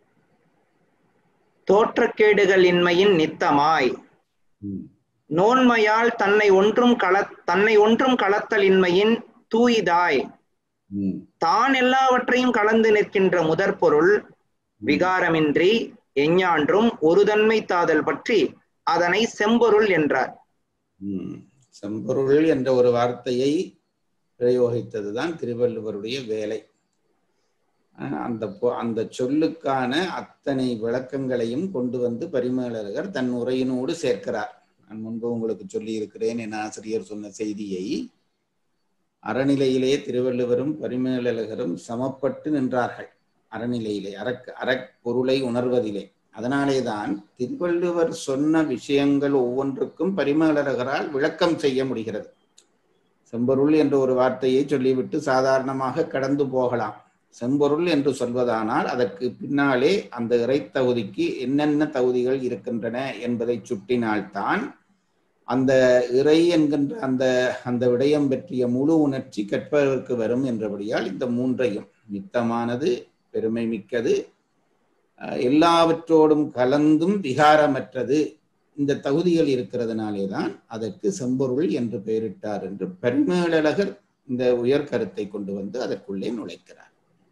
தோற்றக்கேடுகள் இன்மையின் நித்தமாய் ம். நோன்மையால் தன்னை ஒன்றும் கல தன்னை ஒன்றும் கலத்தல் இன்மையின் தூய்தாய் ம். தான் எல்லாவற்றையும் கலந்து நிற்கின்ற முதற் பொருள் விகாரமின்றி எஞ்ஞான்றும் ஒருதன்மை தாதல் பற்றி அதனை செம்பொருள் என்றார் ம். செம்பொருள் என்ற ஒரு வார்த்தையை பிரயோகித்ததுதான் திருவள்ளுவருடைய வேலை அஹ் அந்த பொ- அந்த சொல்லுக்கான அத்தனை விளக்கங்களையும் கொண்டு வந்து பரிமேலழகர் தன் உரையினோடு சேர்க்கிறார் நான் முன்பு உங்களுக்கு சொல்லி இருக்கிறேன் என் ஆசிரியர் சொன்ன செய்தியை அறநிலையிலே திருவள்ளுவரும் பரிமேலழகரும் சமப்பட்டு நின்றார்கள் அறநிலையிலே அறக் அறப்பொருளை உணர்வதிலே அதனாலேதான் திருவள்ளுவர் சொன்ன விஷயங்கள் ஒவ்வொன்றுக்கும் பரிமேலழகரால் விளக்கம் செய்ய முடிகிறது செம்பொருள் என்ற ஒரு வார்த்தையை சொல்லிவிட்டு சாதாரணமாக கடந்து போகலாம் செம்பொருள் என்று சொல்வதானால் அதற்கு பின்னாலே அந்த இறைத்தகுதிக்கு என்னென்ன தகுதிகள் இருக்கின்றன என்பதை சுட்டினால்தான் அந்த இறை என்கின்ற அந்த அந்த விடயம் பற்றிய முழு உணர்ச்சி கற்பதற்கு வரும் என்றபடியால் இந்த மூன்றையும் மித்தமானது பெருமை மிக்கது அஹ், எல்லாவற்றோடும் கலந்தும் விகாரமற்றது இந்த தகுதிகள் இருக்கிறதுனாலே தான் அதற்கு செம்பொருள் என்று பெயரிட்டார் என்று பரிமேலழகர் இந்த உயர் கருத்தை கொண்டு வந்து அதற்குள்ளே நுழைக்கிறார்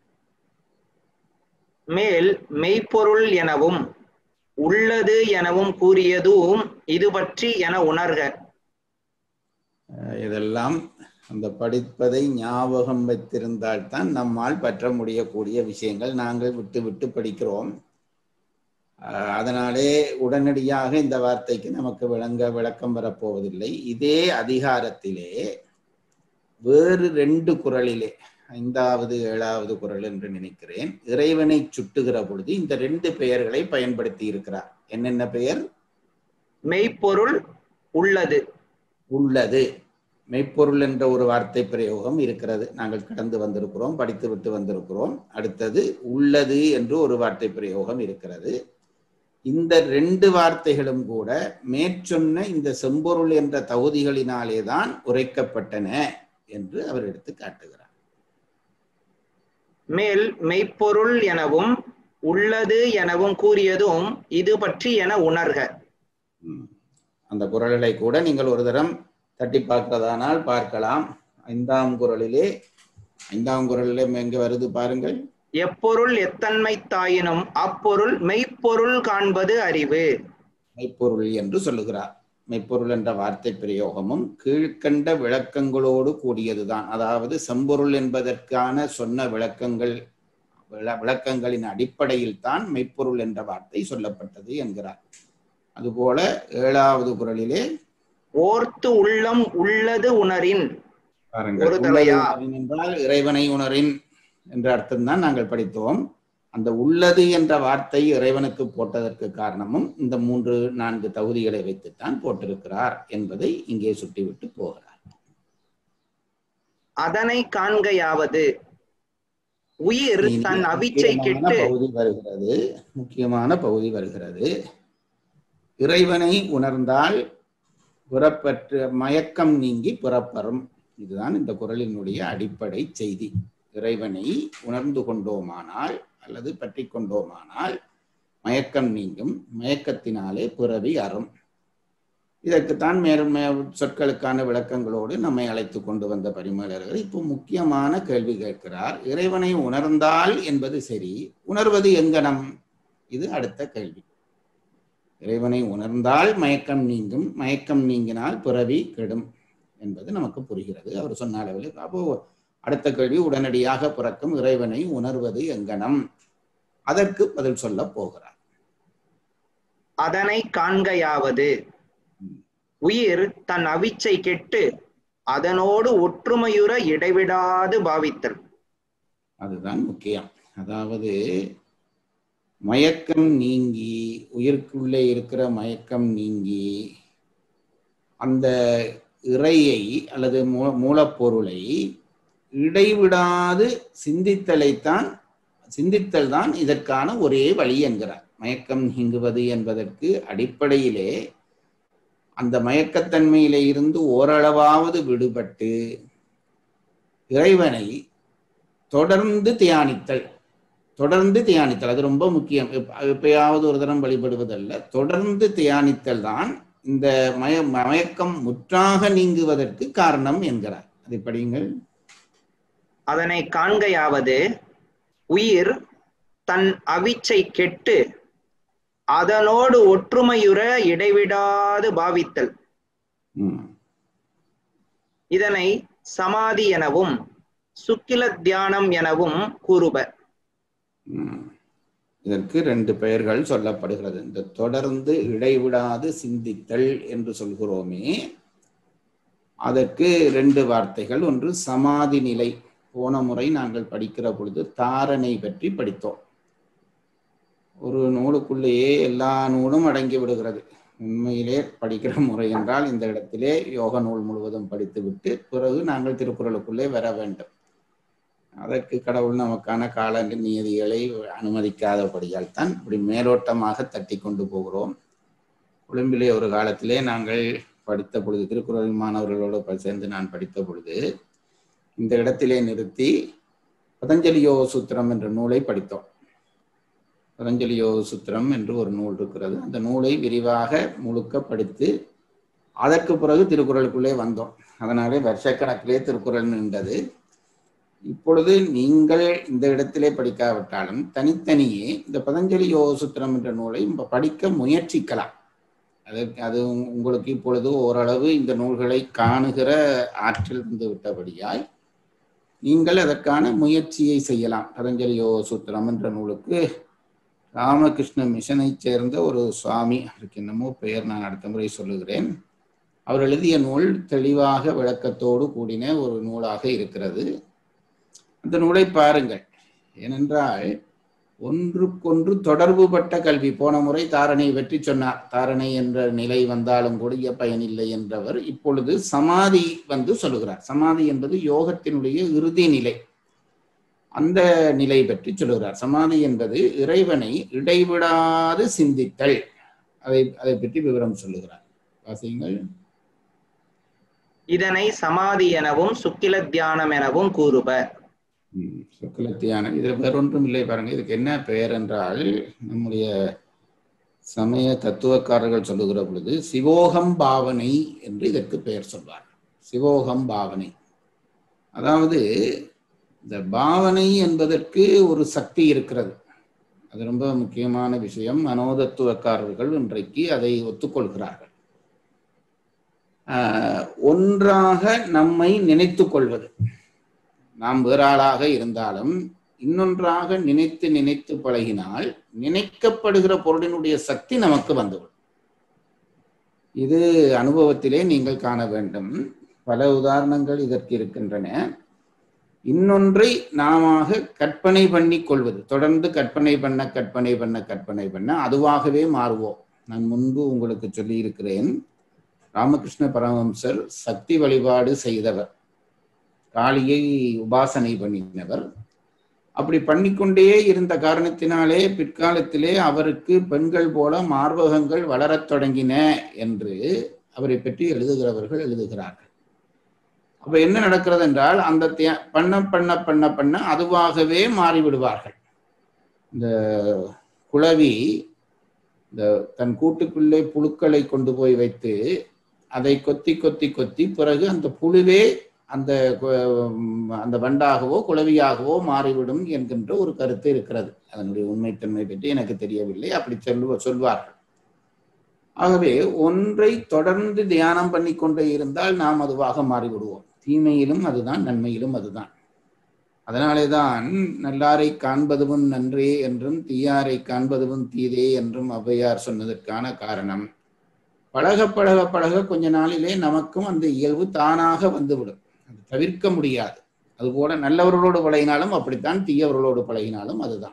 மேல் மெய்ப்பொருள் எனவும் உள்ளது எனவும் கூறியதும் இது பற்றி என உணர்க அஹ், இதெல்லாம் அந்த படிப்பதை ஞாபகம் வைத்திருந்தால்தான் நம்மால் பற்ற முடியக்கூடிய விஷயங்கள் நாங்கள் விட்டு விட்டு படிக்கிறோம் அஹ், அதனாலே உடனடியாக இந்த வார்த்தைக்கு நமக்கு விளங்க விளக்கம் வரப்போவதில்லை இதே அதிகாரத்திலே வேறு ரெண்டு குறளிலே ஐந்தாவது ஏழாவது குரல் என்று நினைக்கிறேன் இறைவனை சுட்டுகிற பொழுது இந்த ரெண்டு பெயர்களை பயன்படுத்தி இருக்கிறார் என்னென்ன பெயர் மெய்ப்பொருள் உள்ளது உள்ளது மெய்ப்பொருள் என்ற ஒரு வார்த்தை பிரயோகம் இருக்கிறது நாங்கள் கடந்து வந்திருக்கிறோம் படித்து விட்டு வந்திருக்கிறோம் அடுத்தது உள்ளது என்று ஒரு வார்த்தை பிரயோகம் இருக்கிறது இந்த ரெண்டு வார்த்தைகளும் கூட மேற்சொன்ன இந்த செம்பொருள் என்ற தகுதிகளினாலே தான் உரைக்கப்பட்டன என்று அவர் எடுத்து காட்டுகிறார் மேல் மெய்ப்பொருள் எனவும் உள்ளது எனவும் கூறியதும் இது பற்றி என உணர்க ம். அந்த குரல்களை கூட நீங்கள் ஒரு தரம் தட்டி பார்க்கிறதானால் பார்க்கலாம் ஐந்தாம் குரலிலே ஐந்தாம் குரலிலே எங்க வருது பாருங்கள் எப்பொருள் எத்தன்மை தாயினும் அப்பொருள் மெய்ப்பொருள் காண்பது அறிவு மெய்ப்பொருள் என்று சொல்லுகிறார் மெய்ப்பொருள் என்ற வார்த்தை பிரயோகமும் கீழ்க்கண்ட விளக்கங்களோடு கூடியதுதான் அதாவது செம்பொருள் என்பதற்கான சொன்ன விளக்கங்கள் விள- விளக்கங்களின் அடிப்படையில் தான் மெய்ப்பொருள் என்ற வார்த்தை சொல்லப்பட்டது என்கிறார் அதுபோல ஏழாவது குரலிலே ஓர்த்து உள்ளம் உள்ளது உணரின் பாருங்கள் ஒரு உள்ளது தலையா? உணரின் என்றால் இறைவனை உணரின் என்ற அர்த்தம்தான் நாங்கள் படித்தோம் அந்த உள்ளது என்ற வார்த்தை இறைவனுக்கு போட்டதற்கு காரணமும் இந்த மூன்று நான்கு தகுதிகளை வைத்துத்தான் போட்டிருக்கிறார் என்பதை இங்கே சுட்டிவிட்டு போகிறார் அதனை காண்கையாவது உயிர் இனி தன் அவிச்சை முக்கியமான கெட்டு பகுதி வருகிறது முக்கியமான பகுதி வருகிறது இறைவனை உணர்ந்தால் புறப்பற்று மயக்கம் நீங்கி புறப்பரும் இதுதான் இந்த குரலினுடைய அடிப்படை செய்தி இறைவனை உணர்ந்து கொண்டோமானால் அல்லது பற்றி கொண்டோமானால் மயக்கம் நீங்கும் மயக்கத்தினாலே பிறவி அறம் இதற்குத்தான் மேலும் மே சொற்களுக்கான விளக்கங்களோடு நம்மை அழைத்து கொண்டு வந்த பரிமேலர்கள் இப்போ முக்கியமான கேள்வி கேட்கிறார் இறைவனை உணர்ந்தால் என்பது சரி உணர்வது எங்கனம் இது அடுத்த கேள்வி இறைவனை உணர்ந்தால் மயக்கம் நீங்கும் மயக்கம் நீங்கினால் பிறவி கெடும் என்பது நமக்கு புரிகிறது அவர் சொன்ன அளவில் அப்போ அடுத்த கேள்வி உடனடியாக பிறக்கும் இறைவனை உணர்வது எங்கனம் அதற்கு பதில் சொல்ல போகிறார் அதனை காண்கையாவது உயிர் தன் அவிச்சை கெட்டு அதனோடு ஒற்றுமையுற இடைவிடாது பாவித்தல் அதுதான் முக்கியம் அதாவது மயக்கம் நீங்கி உயிருக்குள்ளே இருக்கிற மயக்கம் நீங்கி அந்த இறையை அல்லது மூ- மூலப்பொருளை இடைவிடாது சிந்தித்தலைத்தான் சிந்தித்தல் தான் இதற்கான ஒரே வழி என்கிறார் மயக்கம் நீங்குவது என்பதற்கு அடிப்படையிலே அந்த மயக்கத்தன்மையிலே இருந்து ஓரளவாவது விடுபட்டு இறைவனை தொடர்ந்து தியானித்தல் தொடர்ந்து தியானித்தல் அது ரொம்ப முக்கியம் எப்ப- எப்பயாவது ஒரு தரம் வழிபடுவதல்ல தொடர்ந்து தியானித்தல் தான் இந்த மய மயக்கம் முற்றாக நீங்குவதற்கு காரணம் என்கிறார் அதை படியுங்கள் அதனை காண்கையாவது உயிர் தன் அவிச்சை கெட்டு அதனோடு ஒற்றுமையுற இடைவிடாது பாவித்தல் ம், இதனை சமாதி எனவும் சுக்கில தியானம் எனவும் கூறுப ம். இதற்கு ரெண்டு பெயர்கள் சொல்லப்படுகிறது இந்த தொடர்ந்து இடைவிடாது சிந்தித்தல் என்று சொல்கிறோமே அதற்கு ரெண்டு வார்த்தைகள் ஒன்று சமாதி நிலை போன முறை நாங்கள் படிக்கிற பொழுது தாரணை பற்றி படித்தோம் ஒரு நூலுக்குள்ளேயே எல்லா நூலும் அடங்கி விடுகிறது உண்மையிலே படிக்கிற முறை என்றால் இந்த இடத்திலே யோக நூல் முழுவதும் படித்துவிட்டு பிறகு நாங்கள் திருக்குறளுக்குள்ளே வர வேண்டும் அதற்கு கடவுள் நமக்கான கால நியதிகளை அனுமதிக்காதபடியால் தான் இப்படி மேலோட்டமாக தட்டி கொண்டு போகிறோம் கொழும்பிலே ஒரு காலத்திலே நாங்கள் படித்த பொழுது திருக்குறள் மாணவர்களோடு ப- சேர்ந்து நான் படித்த பொழுது இந்த இடத்திலே நிறுத்தி பதஞ்சலி யோக சூத்திரம் என்ற நூலை படித்தோம் பதஞ்சலி யோக சூத்திரம் என்று ஒரு நூல் இருக்கிறது அந்த நூலை விரிவாக முழுக்க படித்து அதற்கு பிறகு திருக்குறளுக்குள்ளே வந்தோம் அதனாலே வருஷக்கணக்கிலே திருக்குறள் நின்றது இப்பொழுது நீங்கள் இந்த இடத்திலே படிக்காவிட்டாலும் தனித்தனியே இந்த பதஞ்சலி யோக சூத்திரம் என்ற நூலை இப்ப படிக்க முயற்சிக்கலாம் அதற்கு அது உங்- உங்களுக்கு இப்பொழுது ஓரளவு இந்த நூல்களை காணுகிற ஆற்றல் இருந்து விட்டபடியாய் நீங்கள் அதற்கான முயற்சியை செய்யலாம் பதஞ்சலி யோக சூத்திரம் என்ற நூலுக்கு ராமகிருஷ்ண மிஷனைச் சேர்ந்த ஒரு சுவாமி அவருக்கு என்னமோ பெயர் நான் அடுத்த முறை சொல்லுகிறேன் அவர் எழுதிய நூல் தெளிவாக விளக்கத்தோடு கூடின ஒரு நூலாக இருக்கிறது அந்த நூலை பாருங்கள் ஏனென்றால் ஒன்றுக்கொன்று தொடர்புபட்ட கல்வி போன முறை தாரணை பற்றி சொன்னார் தாரணை என்ற நிலை வந்தாலும் கூட பயனில்லை என்றவர் இப்பொழுது சமாதி வந்து சொல்லுகிறார் சமாதி என்பது யோகத்தினுடைய இறுதி நிலை அந்த நிலை பற்றி சொல்லுகிறார் சமாதி என்பது இறைவனை இடைவிடாது சிந்தித்தல் அதை அதை பற்றி விவரம் சொல்லுகிறார் வாசியுங்கள் இதனை சமாதி எனவும் சுக்கில தியானம் எனவும் கூறுப ம், சுக்லத்தியானம் இதுல வேறொன்றும் இல்லை பாருங்க இதுக்கு என்ன பெயர் என்றால் நம்முடைய சமய தத்துவக்காரர்கள் சொல்லுகிற பொழுது சிவோகம் பாவனை என்று இதற்கு பெயர் சொல்வார் சிவோகம் பாவனை அதாவது இந்த பாவனை என்பதற்கு ஒரு சக்தி இருக்கிறது அது ரொம்ப முக்கியமான விஷயம் மனோதத்துவக்காரர்கள் இன்றைக்கு அதை ஒத்துக்கொள்கிறார்கள் ஆஹ், ஒன்றாக நம்மை நினைத்துக் கொள்வது நாம் வேற ஆளாக இருந்தாலும் இன்னொன்றாக நினைத்து நினைத்து பழகினால் நினைக்கப்படுகிற பொருளினுடைய சக்தி நமக்கு வந்துவிடும் இது அனுபவத்திலே நீங்கள் காண வேண்டும் பல உதாரணங்கள் இதற்கு இருக்கின்றன இன்னொன்றை நாம கற்பனை பண்ணி கொள்வது தொடர்ந்து கற்பனை பண்ண கற்பனை பண்ண கற்பனை பண்ண அதுவாகவே மாறுவோம் நான் முன்பு உங்களுக்கு சொல்லியிருக்கிறேன் ராமகிருஷ்ண பரமஹம்சர் சக்தி வழிபாடு செய்தவர் காளியை உபாசனை பண்ணினவர் அப்படி பண்ணிக்கொண்டே இருந்த காரணத்தினாலே பிற்காலத்திலே அவருக்கு பெண்கள் போல மார்பகங்கள் வளரத் தொடங்கின என்று அவரை பற்றி எழுதுகிறவர்கள் எழுதுகிறார்கள் அப்ப என்ன நடக்கிறது என்றால் அந்த தியா- பண்ண பண்ண பண்ண பண்ண அதுவாகவே மாறிவிடுவார்கள் இந்த குளவி இந்த தன் கூட்டுக்குள்ளே புழுக்களை கொண்டு போய் வைத்து அதை கொத்தி கொத்தி கொத்தி பிறகு அந்த புழுவே அந்த கு- உம், அந்த வண்டாகவோ குளவியாகவோ மாறிவிடும் என்கின்ற ஒரு கருத்து இருக்கிறது அதனுடைய உண்மைத்தன்மை பற்றி எனக்கு தெரியவில்லை அப்படி சொல்லுவ சொல்வார்கள் ஆகவே ஒன்றை தொடர்ந்து தியானம் பண்ணி கொண்டே இருந்தால் நாம் அதுவாக மாறிவிடுவோம் தீமையிலும் அதுதான் நன்மையிலும் அதுதான் அதனாலே தான் நல்லாரை காண்பதுவும் நன்றே என்றும் தீயாரை காண்பதுவும் தீதே என்றும் ஔவையார் சொன்னதற்கான காரணம் பழக பழக பழக கொஞ்ச நாளிலே நமக்கும் அந்த இயல்பு தானாக வந்துவிடும் அது தவிர்க்க முடியாது அதுபோல நல்லவர்களோடு பழகினாலும் அப்படித்தான் தீயவர்களோடு பழகினாலும் அதுதான்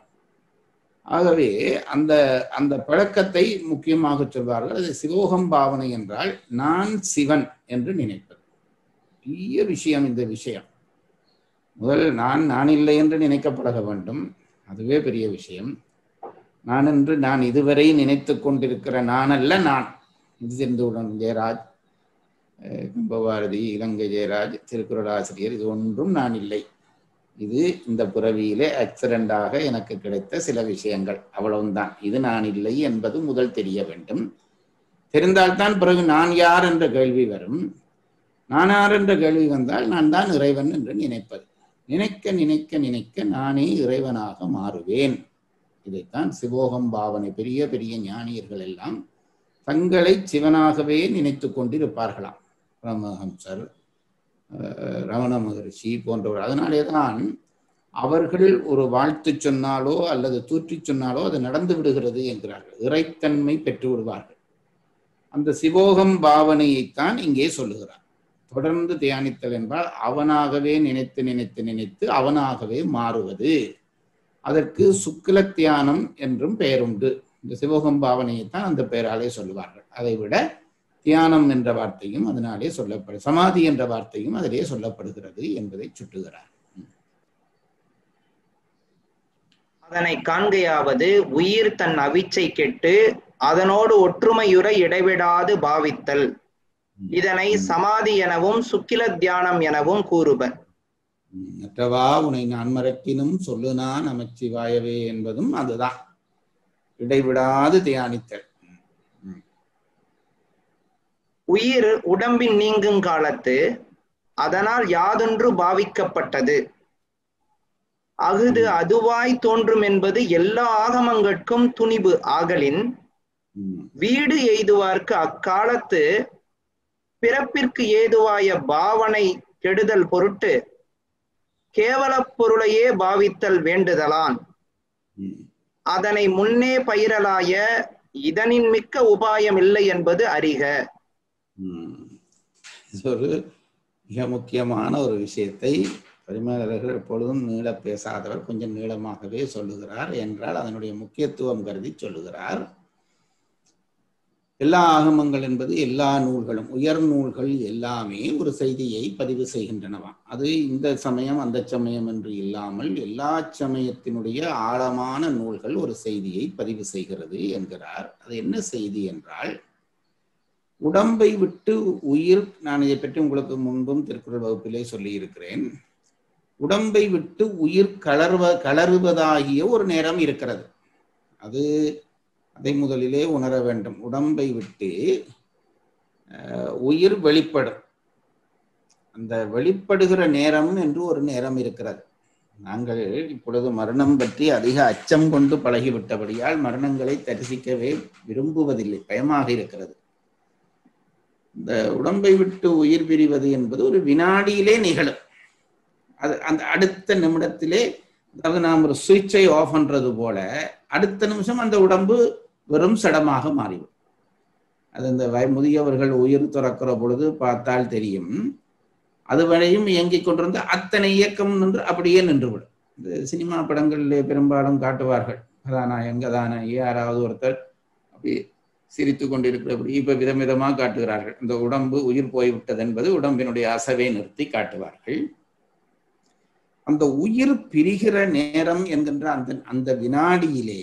ஆகவே அந்த அந்த பழக்கத்தை முக்கியமாக சொல்வார்கள் அது சிவோகம் பாவனை என்றால் நான் சிவன் என்று நினைப்பது பெரிய விஷயம் இந்த விஷயம் முதல் நான் நான் இல்லை என்று நினைக்க பழக வேண்டும் அதுவே பெரிய விஷயம் நான் என்று நான் இதுவரை நினைத்து கொண்டிருக்கிற நான் அல்ல நான் இது தெரிந்துவிடும் ஜெயராஜ் அஹ் கம்பபாரதி இலங்கை ஜெயராஜ் திருக்குறள் ஆசிரியர் இது ஒன்றும் நான் இல்லை இது இந்த புறவியிலே ஆக்சிடென்டாக எனக்கு கிடைத்த சில விஷயங்கள் அவ்வளவுதான் இது நான் இல்லை என்பது முதல் தெரிய வேண்டும் தெரிந்தால்தான் பிறகு நான் யார் என்ற கேள்வி வரும் நான் யார் என்ற கேள்வி வந்தால் நான் தான் இறைவன் என்று நினைப்பது நினைக்க நினைக்க நினைக்க நானே இறைவனாக மாறுவேன் இதைத்தான் சிவோகம் பாவனை பெரிய பெரிய ஞானியர்கள் எல்லாம் தங்களை சிவனாகவே நினைத்து கொண்டிருப்பார்களாம் பரமஹம்சர் அஹ், ரமண மகரிஷி போன்றவர் அதனாலே தான் அவர்கள் ஒரு வாழ்த்து சொன்னாலோ அல்லது தூற்றி சொன்னாலோ அது நடந்து விடுகிறது என்கிறார்கள் இறைத்தன்மை பெற்று விடுவார்கள் அந்த சிவோகம் பாவனையைத்தான் இங்கே சொல்லுகிறார் தொடர்ந்து தியானித்தல் என்றால் அவனாகவே நினைத்து நினைத்து நினைத்து அவனாகவே மாறுவது அதற்கு சுக்கில தியானம் என்றும் பெயருண்டு இந்த சிவோகம் பாவனையைத்தான் அந்த பெயராலே சொல்லுவார்கள் அதை விட தியானம் என்ற வார்த்தையும் அதனாலே சொல்லப்படு சமாதி என்ற வார்த்தையும் அதிலே சொல்லப்படுகிறது என்பதை சுட்டுகிறார் அதனை காண்கையாவது உயிர் தன் அவிச்சை கெட்டு அதனோடு ஒற்றுமையுற இடைவிடாது பாவித்தல் இதனை சமாதி எனவும் சுக்கில தியானம் எனவும் கூறுப உம், மற்றவா உன்னை நான் மறக்கினும் சொல்லு நான் நமச்சிவாயவே என்பதும் அதுதான் இடைவிடாது தியானித்தல் உயிர் உடம்பின் நீங்கும் காலத்து அதனால் யாதொன்று பாவிக்கப்பட்டது அஃது அதுவாய் தோன்றும் என்பது எல்லா ஆகமங்கட்கும் துணிவு ஆகலின் உம், வீடு எய்துவார்க்கு அக்காலத்து பிறப்பிற்கு ஏதுவாய பாவனை கெடுதல் பொருட்டு கேவலப் பொருளையே பாவித்தல் வேண்டுதலான் உம். அதனை முன்னே பயிரலாய இதனின் மிக்க உபாயம் இல்லை என்பது அறிக உம். இது ஒரு மிக முக்கியமான ஒரு விஷயத்தை பரிமாளர்கள் எப்பொழுதும் நீள பேசாதவர் கொஞ்சம் நீளமாகவே சொல்லுகிறார் என்றால் அதனுடைய முக்கியத்துவம் கருதி சொல்லுகிறார் எல்லா ஆகமங்கள் என்பது எல்லா நூல்களும் உயர் நூல்கள் எல்லாமே ஒரு செய்தியை பதிவு செய்கின்றனவாம் அது இந்த சமயம் அந்த சமயம் என்று இல்லாமல் எல்லா சமயத்தினுடைய ஆழமான நூல்கள் ஒரு செய்தியை பதிவு செய்கிறது என்கிறார் அது என்ன செய்தி என்றால் உடம்பை விட்டு உயிர் நான் இதை பற்றி உங்களுக்கு முன்பும் திருக்குறள் வகுப்பிலே சொல்லியிருக்கிறேன் உடம்பை விட்டு உயிர் கலர்வ கலருவதாகிய ஒரு நேரம் இருக்கிறது அது அதை முதலிலே உணர வேண்டும் உடம்பை விட்டு அஹ், உயிர் வெளிப்படும் அந்த வெளிப்படுகிற நேரம் என்று ஒரு நேரம் இருக்கிறது நாங்கள் இப்பொழுது மரணம் பற்றி அதிக அச்சம் கொண்டு பழகிவிட்டபடியால் மரணங்களை தரிசிக்கவே விரும்புவதில்லை பயமாக இருக்கிறது இந்த உடம்பை விட்டு உயிர் பிரிவது என்பது ஒரு வினாடியிலே நிகழும் அது அந்த அடுத்த நிமிடத்திலே அதாவது நாம் ஒரு சுவிட்சை ஆஃப் பண்றது போல அடுத்த நிமிஷம் அந்த உடம்பு வெறும் சடமாக மாறிவிடும் அது இந்த வய முதியவர்கள் உயிர் துறக்கிற பொழுது பார்த்தால் தெரியும் அதுவரையும் இயங்கிக் கொண்டிருந்த அத்தனை இயக்கம் நின்று அப்படியே நின்றுவிடும் இந்த சினிமா படங்களிலே பெரும்பாலும் காட்டுவார்கள் கதாநாயகன் கதாநாயகி யாராவது ஒருத்தர் அப்படி சிரித்து கொண்டிருக்கிறபடி இப்ப விதம் விதமாக காட்டுகிறார்கள் இந்த உடம்பு உயிர் போய்விட்டது என்பது உடம்பினுடைய அசவை நிறுத்தி காட்டுவார்கள் அந்த உயிர் பிரிகிற நேரம் என்கின்ற அந்த அந்த வினாடியிலே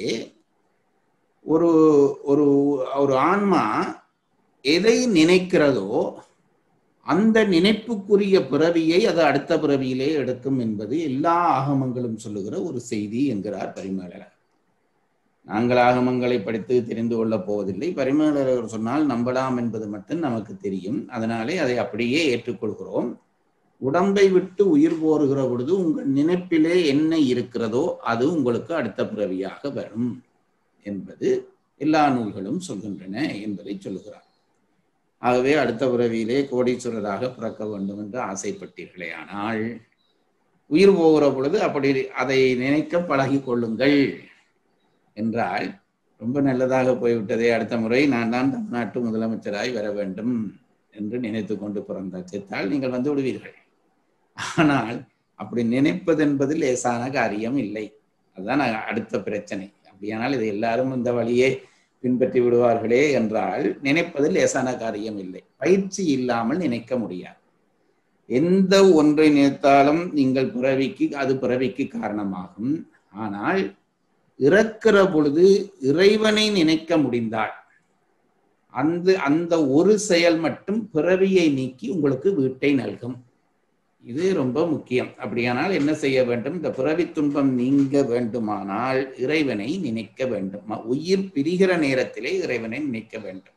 ஒரு ஒரு ஒரு ஆன்மா எதை நினைக்கிறதோ அந்த நினைப்புக்குரிய பிறவியை அது அடுத்த பிறவியிலே எடுக்கும் என்பது எல்லா ஆகமங்களும் சொல்லுகிற ஒரு செய்தி என்கிறார் பரிமேலர் நாங்கள் ஆகமங்களை படித்து தெரிந்து கொள்ளப் போவதில்லை பரிமேலர் சொன்னால் நம்பலாம் என்பது மட்டும் நமக்கு தெரியும் அதனாலே அதை அப்படியே ஏற்றுக்கொள்கிறோம் உடம்பை விட்டு உயிர் போருகிற பொழுது உங்கள் நினைப்பிலே என்ன இருக்கிறதோ அது உங்களுக்கு அடுத்த பிறவியாக வரும் என்பது எல்லா நூல்களும் சொல்கின்றன என்பதை சொல்லுகிறார் ஆகவே அடுத்த பிறவியிலே கோடீஸ்வரராக பிறக்க வேண்டும் என்று ஆசைப்பட்டீர்களே ஆனால் உயிர் போகிற பொழுது அப்படி அதை நினைக்க பழகி கொள்ளுங்கள் என்றால் ரொம்ப நல்லதாக போய்விட்டதே அடுத்த முறை நான் தான் தமிழ்நாட்டு முதலமைச்சராய் வர வேண்டும் என்று நினைத்து கொண்டு பிறந்த செத்தால் நீங்கள் வந்து விடுவீர்கள் ஆனால் அப்படி நினைப்பது என்பது லேசான காரியம் இல்லை அதுதான் அடுத்த பிரச்சனை அப்படியானால் இதை எல்லாரும் இந்த வழியே பின்பற்றி விடுவார்களே என்றால் நினைப்பது லேசான காரியம் இல்லை பயிற்சி இல்லாமல் நினைக்க முடியாது எந்த ஒன்றை நினைத்தாலும் நீங்கள் பிறவிக்கு அது பிறவிக்கு காரணமாகும் ஆனால் இறக்கிற பொழுது இறைவனை நினைக்க முடிந்தால் அந்த அந்த ஒரு செயல் மட்டும் பிறவியை நீக்கி உங்களுக்கு வீட்டை நல்கும் இது ரொம்ப முக்கியம் அப்படியானால் என்ன செய்ய வேண்டும் இந்த பிறவி துன்பம் நீங்க வேண்டுமானால் இறைவனை நினைக்க வேண்டும் உயிர் பிரிகிற நேரத்திலே இறைவனை நினைக்க வேண்டும்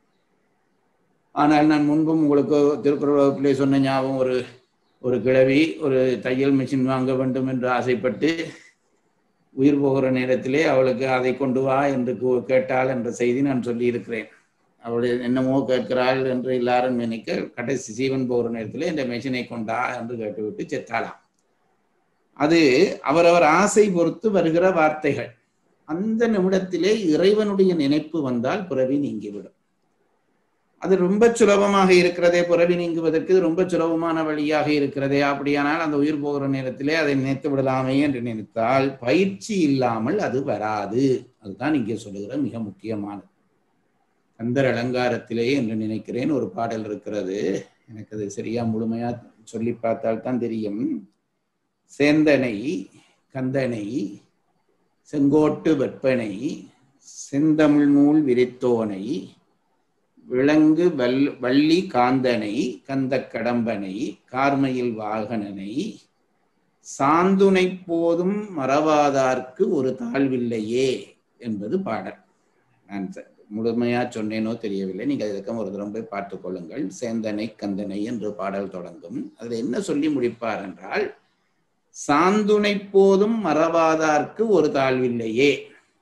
ஆனால் நான் முன்பும் உங்களுக்கு திருக்குறள் வகுப்பிலே சொன்ன ஞாபகம் ஒரு ஒரு கிழவி ஒரு தையல் மிஷின் வாங்க வேண்டும் என்று ஆசைப்பட்டு உயிர் போகிற நேரத்திலே அவளுக்கு அதை கொண்டு வா என்று கேட்டாள் என்ற செய்தி நான் சொல்லி இருக்கிறேன் அவள் என்னமோ கேட்கிறாள் என்று எல்லாரும் நினைக்க கடைசி சீவன் போகிற நேரத்தில் இந்த மெஷினை கொண்டா என்று கேட்டுவிட்டு செத்தாளாம் அது அவரவர் ஆசை பொறுத்து வருகிற வார்த்தைகள் அந்த நிமிடத்திலே இறைவனுடைய நினைப்பு வந்தால் பிறவி நீங்கிவிடும் அது ரொம்ப சுலபமாக இருக்கிறதே பிறவி நீங்குவதற்கு ரொம்ப சுலபமான வழியாக இருக்கிறதே அப்படியானால் அந்த உயிர் போகிற நேரத்திலே அதை நினைத்து விடலாமே என்று நினைத்தால் பயிற்சி இல்லாமல் அது வராது அதுதான் இங்கே சொல்லுகிற மிக முக்கியமானது கந்தர் அலங்காரத்திலே என்று நினைக்கிறேன் ஒரு பாடல் இருக்கிறது எனக்கு அது சரியா முழுமையா சொல்லி பார்த்தால் தான் தெரியும் சேந்தனை கந்தனை செங்கோட்டு வெப்பனை செந்தமிழ் நூல் விரித்தோனை விலங்கு வல் வள்ளி காந்தனை கந்த கடம்பனை கார்மையில் வாகனனை சாந்துனை போதும் மறவாதார்க்கு ஒரு தாழ்வில்லையே என்பது பாடல் நான் முழுமையா சொன்னேனோ தெரியவில்லை நீங்கள் இதுக்கும் ஒரு தரம் போய் பார்த்துக் கொள்ளுங்கள் சேந்தனை கந்தனை என்று பாடல் தொடங்கும் அதுல என்ன சொல்லி முடிப்பார் என்றால் சாந்துனை போதும் மறவாதார்க்கு ஒரு தாழ்வில்லையே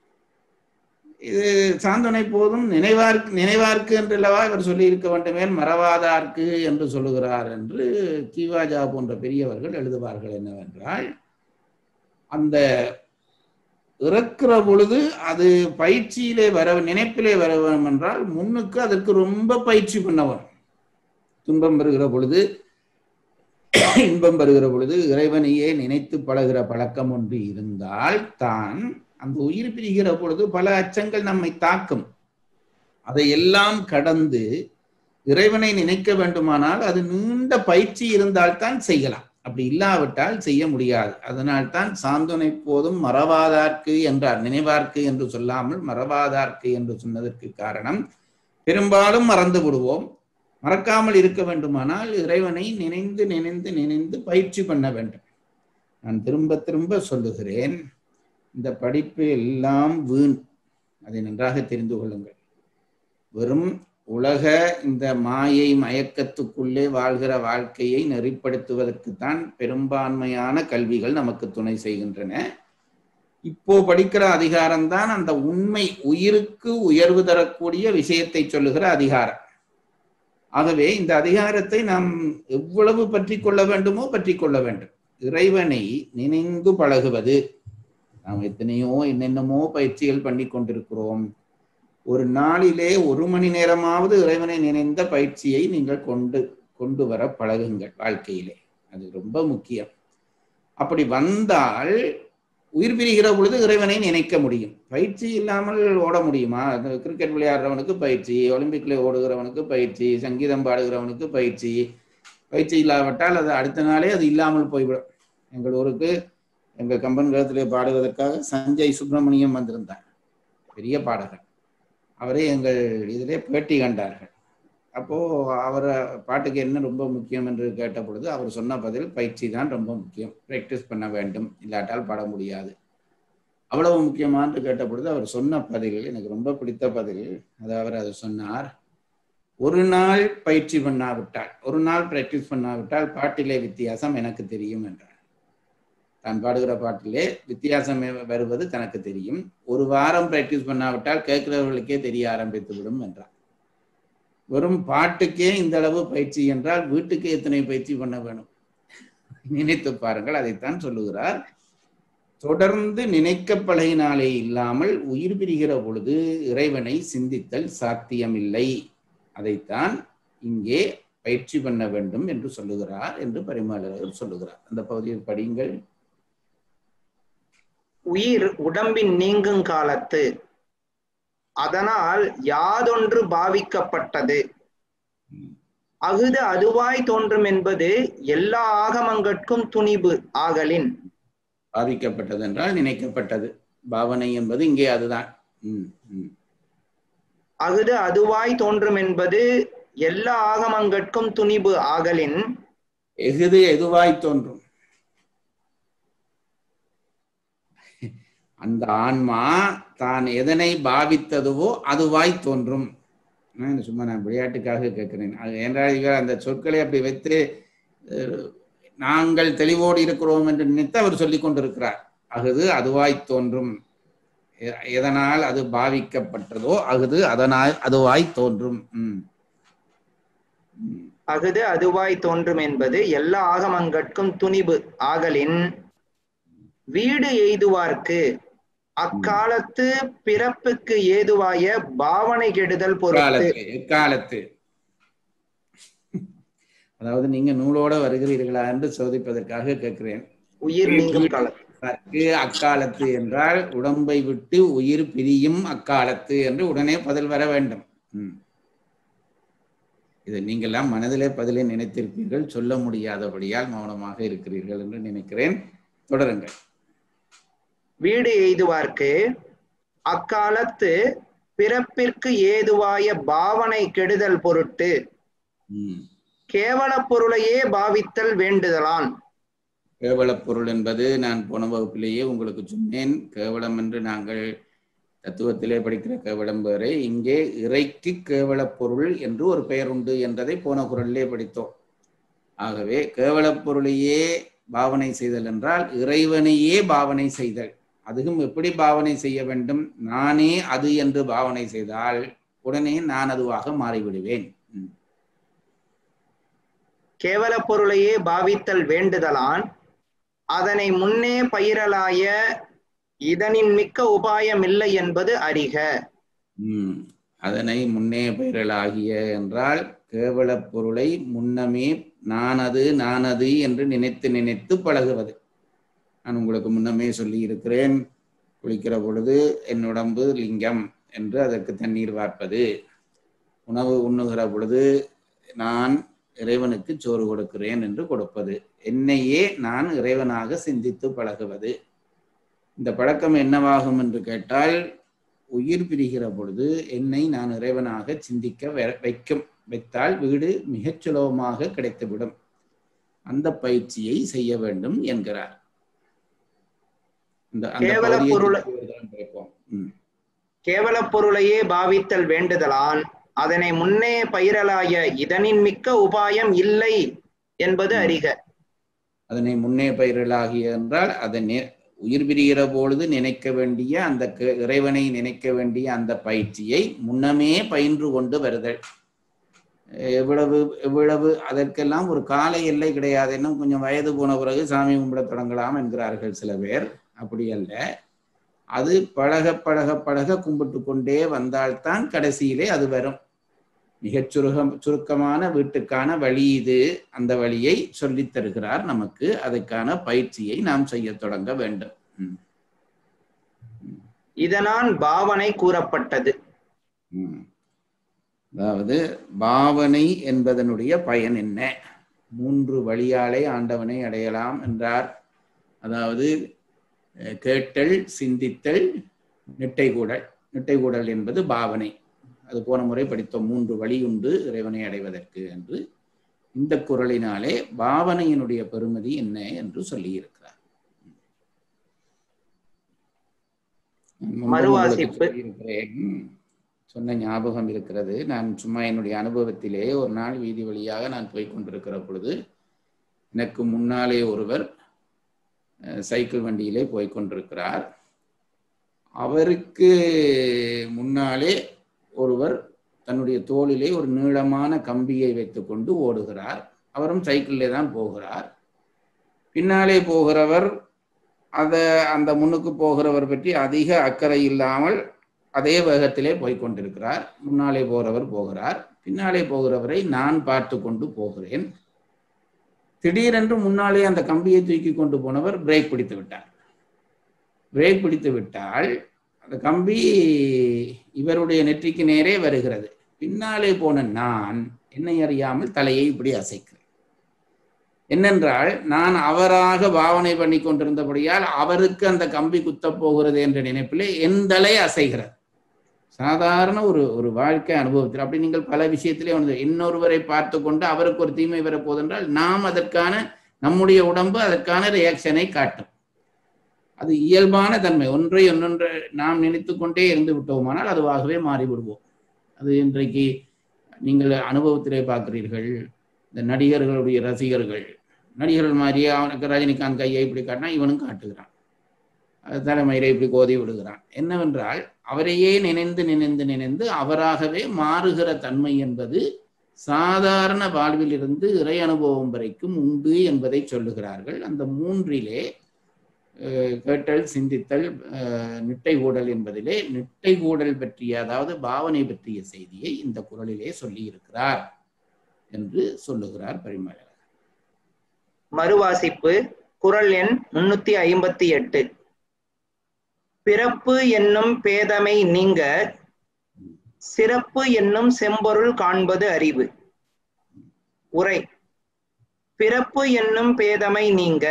இது சாந்துனை போதும் நினைவார்க்கு நினைவார்க்கு என்றல்லவா இவர் சொல்லி இருக்க வேண்டுமே மறவாதார்க்கு என்று சொல்லுகிறார் என்று கீவாஜா போன்ற பெரியவர்கள் எழுதுவார்கள் என்னவென்றால் அந்த இறக்குற பொழுது அது பயிற்சியிலே வர நினைப்பிலே வர வேண்டும் என்றால் முன்னுக்கு அதற்கு ரொம்ப பயிற்சி பண்ண வரும் துன்பம் வருகிற பொழுது இன்பம் வருகிற பொழுது இறைவனையே நினைத்து பழகிற பழக்கம் ஒன்று இருந்தால் தான் அந்த உயிர் பிரிகிற பொழுது பல அச்சங்கள் நம்மை தாக்கும் அதை எல்லாம் கடந்து இறைவனை நினைக்க வேண்டுமானால் அது நீண்ட பயிற்சி இருந்தால்தான் செய்யலாம் அப்படி இல்லாவிட்டால் செய்ய முடியாது அதனால்தான் சாந்தனை போதும் மறவாதார்க்கு என்றார் நினைவார்க்கு என்று சொல்லாமல் மறவாதார்க்கு என்று சொன்னதற்கு காரணம் பெரும்பாலும் மறந்து விடுவோம் மறக்காமல் இருக்க வேண்டுமானால் இறைவனை நினைந்து நினைந்து நினைந்து பயிற்சி பண்ண வேண்டும் நான் திரும்ப திரும்ப சொல்லுகிறேன் இந்த படிப்பு எல்லாம் வீண் அதை நன்றாக தெரிந்து கொள்ளுங்கள் வெறும் உலக இந்த மாயை மயக்கத்துக்குள்ளே வாழ்கிற வாழ்க்கையை நெறிப்படுத்துவதற்குத்தான் பெரும்பான்மையான கல்விகள் நமக்கு துணை செய்கின்றன இப்போ படிக்கிற அதிகாரம்தான் அந்த உண்மை உயிருக்கு உயர்வு தரக்கூடிய விஷயத்தை சொல்லுகிற அதிகாரம் ஆகவே இந்த அதிகாரத்தை நாம் எவ்வளவு பற்றி கொள்ள வேண்டுமோ பற்றி கொள்ள வேண்டும் இறைவனை நினைந்து பழகுவது நாம் எத்தனையோ என்னென்னமோ பயிற்சிகள் பண்ணி கொண்டிருக்கிறோம் ஒரு நாளிலே ஒரு மணி நேரமாவது இறைவனை நினைந்த பயிற்சியை நீங்கள் கொண்டு கொண்டு வர பழகுங்கள் வாழ்க்கையிலே அது ரொம்ப முக்கியம் அப்படி வந்தால் உயிர் பிரிகிற பொழுது இறைவனை நினைக்க முடியும் பயிற்சி இல்லாமல் ஓட முடியுமா அந்த கிரிக்கெட் விளையாடுறவனுக்கு பயிற்சி ஒலிம்பிக்ல ஓடுகிறவனுக்கு பயிற்சி சங்கீதம் பாடுகிறவனுக்கு பயிற்சி பயிற்சி இல்லாவிட்டால் அது அடுத்த நாளே அது இல்லாமல் போய்விடும் எங்கள் ஊருக்கு எங்கள் கம்பன் கிரகத்திலே பாடுவதற்காக சஞ்சய் சுப்பிரமணியம் வந்திருந்தார் பெரிய பாடகர் அவரே எங்கள் இதிலே பேட்டி கண்டார்கள் அப்போ அவர் பாட்டுக்கு என்ன ரொம்ப முக்கியம் என்று கேட்ட பொழுது அவர் சொன்ன பதில் பயிற்சி தான் ரொம்ப முக்கியம் ப்ராக்டிஸ் பண்ண வேண்டும் இல்லாட்டால் பாட முடியாது அவ்வளவு முக்கியமானு கேட்ட பொழுது அவர் சொன்ன பதில் எனக்கு ரொம்ப பிடித்த பதில் அது அவர் அதை சொன்னார் ஒரு நாள் பயிற்சி பண்ணாவிட்டால் ஒரு நாள் ப்ராக்டிஸ் பண்ணாவிட்டால் பாட்டிலே வித்தியாசம் எனக்கு தெரியும் என்றார் தான் பாடுகிற பாட்டிலே வித்தியாசம் வருவது தனக்கு தெரியும் ஒரு வாரம் ப்ராக்டிஸ் பண்ணாவிட்டால் கேட்கிறவர்களுக்கே தெரிய ஆரம்பித்து விடும் என்றார் வெறும் பாட்டுக்கே இந்த அளவு பயிற்சி என்றால் வீட்டுக்கு எத்தனை பயிற்சி பண்ண வேணும் நினைத்து பாருங்கள் அதைத்தான் சொல்லுகிறார் தொடர்ந்து நினைக்க பழகினாலே இல்லாமல் உயிர் பிரிகிற பொழுது இறைவனை சிந்தித்தல் சாத்தியமில்லை அதைத்தான் இங்கே பயிற்சி பண்ண வேண்டும் என்று சொல்லுகிறார் என்று பரிமாளர் சொல்லுகிறார் அந்த பகுதியில் படியுங்கள் உயிர் உடம்பின் நீங்கும் காலத்து அதனால் யாதொன்று பாவிக்கப்பட்டது அகுது அதுவாய் தோன்றும் என்பது எல்லா ஆகமங்கட்கும் துணிவு ஆகலின் பாவிக்கப்பட்டது என்றால் நினைக்கப்பட்டது பாவனை என்பது இங்கே அதுதான் ம், ம். அகுது அதுவாய் தோன்றும் என்பது எல்லா ஆகமங்கட்கும் துணிவு ஆகலின் எகுது எதுவாய் தோன்றும் அந்த ஆன்மா தான் எதனை பாவித்ததுவோ அதுவாய் தோன்றும் நான் சும்மா நான் விளையாட்டுக்காக கேட்கிறேன் அது என்றால் இவர் அந்த சொற்களை அப்படி வைத்து அஹ், நாங்கள் தெளிவோடு இருக்கிறோம் என்று நினைத்து அவர் சொல்லிக் கொண்டிருக்கிறார் அகுது அதுவாய் தோன்றும் எ- எதனால் அது பாவிக்கப்பட்டதோ அகுது அதனால் அதுவாய் தோன்றும் ம். ம். அகுது அதுவாய் தோன்றும் என்பது எல்லா ஆகமங்கட்கும் துணிவு ஆகலின் வீடு எய்துவார்க்கு அக்காலத்து பிறப்புக்கு ஏதுவாய பாவனை கெடுதல் பொருட்டு எக்காலத்து எக்காலத்து அதாவது நீங்க நூலோட வருகிறீர்களா என்று சோதிப்பதற்காக கேட்கிறேன் உயிர் நீங்கும் காலத்து அதற்கு அக்காலத்து என்றால் உடம்பை விட்டு உயிர் பிரியும் அக்காலத்து என்று உடனே பதில் வர வேண்டும் ம். இது நீங்கெல்லாம் மனதிலே பதிலை நினைத்திருப்பீர்கள் சொல்ல முடியாதபடியால் மௌனமாக இருக்கிறீர்கள் என்று நினைக்கிறேன் தொடருங்கள் வீடு எய்துவார்க்கு அக்காலத்து பிறப்பிற்கு ஏதுவாய பாவனை கெடுதல் பொருட்டு ம். கேவல பொருளையே பாவித்தல் வேண்டுதலான் கேவலப் பொருள் என்பது நான் போன வகுப்பிலேயே உங்களுக்கு சொன்னேன் கேவலம் என்று நாங்கள் தத்துவத்திலே படிக்கிற கேவலம் வேறே இங்கே இறைக்கு கேவலப் பொருள் என்று ஒரு பெயர் உண்டு என்றதை போன குரலிலே படித்தோம் ஆகவே கேவலப் பொருளையே பாவனை செய்தல் என்றால் இறைவனையே பாவனை செய்தல் அதுவும் எப்படி பாவனை செய்ய வேண்டும் நானே அது என்று பாவனை செய்தால் உடனே நான் அதுவாக மாறிவிடுவேன் ம். கேவல பொருளையே பாவித்தல் வேண்டுதலான் அதனை முன்னே பயிரலாய இதனின் மிக்க உபாயம் இல்லை என்பது அறிக ம். அதனை முன்னே பெயரலாகிய என்றால் கேவலப் பொருளை முன்னமே நானது நானது என்று நினைத்து நினைத்து பழகுவது நான் உங்களுக்கு முன்னமே சொல்லி இருக்கிறேன் குளிக்கிற பொழுது என் உடம்பு லிங்கம் என்று அதற்கு தண்ணீர் வார்ப்பது உணவு உண்ணுகிற பொழுது நான் இறைவனுக்கு சோறு கொடுக்கிறேன் என்று கொடுப்பது என்னையே நான் இறைவனாக சிந்தித்து பழகுவது இந்த பழக்கம் என்னவாகும் என்று கேட்டால் உயிர் பிரிகிற பொழுது என்னை நான் இறைவனாக சிந்திக்க வெ- வைக்கும் வைத்தால் வீடு மிகச் சுலபமாக கிடைத்துவிடும் அந்த பயிற்சியை செய்ய வேண்டும் என்கிறார் இந்த அந்த கேவல பகுதியை பொருளை- திருப்பி ஒரு தரம் கேட்போம். ம். கேவல பொருளையே பாவித்தல் வேண்டுதலான் அதனை முன்னே பயிரலாய இதனின் மிக்க உபாயம் இல்லை என்பது அறிக அதனை முன்னே பயிரலாகிய என்றால் அதை நே- உயிர் பிரிகிற பொழுது நினைக்க வேண்டிய அந்த க- இறைவனை நினைக்க வேண்டிய அந்த பயிற்சியை முன்னமே பயின்று கொண்டு வருதல் எவ்வளவு எவ்வளவு அதற்கெல்லாம் ஒரு கால எல்லை கிடையாது இன்னும் கொஞ்சம் வயது போன பிறகு சாமி கும்பிட தொடங்கலாம் என்கிறார்கள் சில பேர் அப்படி அல்ல அது பழக பழக பழக கும்பிட்டு கொண்டே வந்தால்தான் கடைசியிலே அது வரும் மிகச் சுருகம் சுருக்கமான வீட்டுக்கான வழி இது அந்த வழியை சொல்லித் தருகிறார் நமக்கு அதுக்கான பயிற்சியை நாம் செய்ய தொடங்க வேண்டும் ம், இதனால் பாவனை கூறப்பட்டது ம். அதாவது பாவனை என்பதனுடைய பயன் என்ன மூன்று வழியாலே ஆண்டவனை அடையலாம் என்றார் அதாவது அஹ், கேட்டல் சிந்தித்தல் நிட்டைகூடல் நிட்டைகூடல் என்பது பாவனை அது போன முறை படித்தோம் மூன்று வழி உண்டு இறைவனை அடைவதற்கு என்று இந்த குரலினாலே பாவனையினுடைய பெருமதி என்ன என்று சொல்லியிருக்கிறார் முன்பு மறுவாசிப்பு. உங்களுக்கு சொல்லியிருக்கிறேன். ம். சொன்ன ஞாபகம் இருக்கிறது நான் சும்மா என்னுடைய அனுபவத்திலே ஒரு நாள் வீதி வழியாக நான் போய் கொண்டிருக்கிற பொழுது எனக்கு முன்னாலே ஒருவர் அஹ், சைக்கிள் வண்டியிலே போய் கொண்டிருக்கிறார் அவருக்கு முன்னாலே ஒருவர் தன்னுடைய தோளிலே ஒரு நீளமான கம்பியை வைத்துக்கொண்டு ஓடுகிறார் அவரும் சைக்கிளிலே தான் போகிறார் பின்னாலே போகிறவர் அத அந்த முன்னுக்கு போகிறவர் பற்றி அதிக அக்கறை இல்லாமல் அதே வேகத்திலே போய் கொண்டிருக்கிறார் முன்னாலே போகிறவர் போகிறார் பின்னாலே போகிறவரை நான் பார்த்து கொண்டு போகிறேன் திடீரென்று முன்னாலே அந்த கம்பியை தூக்கி கொண்டு போனவர் பிரேக் பிடித்து விட்டார் பிரேக் பிடித்து விட்டால் அந்த கம்பி இவருடைய நெற்றிக்கு நேரே வருகிறது பின்னாலே போன நான் என்னை அறியாமல் தலையை இப்படி அசைக்கிறேன் என்னென்றால் நான் அவராக பாவனை பண்ணி கொண்டிருந்தபடியால் அவருக்கு அந்த கம்பி குத்தப் போகிறது என்ற நினைப்பிலே என் தலை அசைகிறது சாதாரண ஒரு ஒரு வாழ்க்கை அனுபவத்தில் அப்படி நீங்கள் பல விஷயத்திலே வந்து இன்னொருவரை பார்த்து கொண்டு அவருக்கு ஒரு தீமை வரப்போதென்றால் நாம் அதற்கான நம்முடைய உடம்பு அதற்கான ரியாக்ஷனை காட்டும் அது இயல்பான தன்மை ஒன்றை ஒன்றொன்று நாம் நினைத்து கொண்டே இருந்து விட்டோமானால் அதுவாகவே மாறிவிடுவோம் அது இன்றைக்கு நீங்கள் அனுபவத்திலே பார்க்கிறீர்கள் இந்த நடிகர்களுடைய ரசிகர்கள் நடிகர்கள் மாதிரியே அவனுக்கு ரஜினிகாந்த் கையை இப்படி காட்டினா இவனும் காட்டுகிறான் அது தலைமையில இப்படி கோதி விடுகிறான் என்னவென்றால் அவரையே நினைந்து நினைந்து நினைந்து அவராகவே மாறுகிற தன்மை என்பது சாதாரண வாழ்விலிருந்து இறை அனுபவம் வரைக்கும் உண்டு என்பதை சொல்லுகிறார்கள் அந்த மூன்றிலே அஹ், கேட்டல் சிந்தித்தல் அஹ், நிட்டை கூடல் என்பதிலே நிட்டை கூடல் பற்றிய அதாவது பாவனை பற்றிய செய்தியை இந்த குரலிலே சொல்லி இருக்கிறார் என்று சொல்லுகிறார் பரிமளர் மறுவாசிப்பு குறள் எண் முன்னூத்தி ஐம்பத்தி எட்டு பிறப்பு என்னும் பேதமை நீங்க சிறப்பு என்னும் செம்பொருள் காண்பது அறிவு உரை பிறப்பு என்னும் பேதமை நீங்க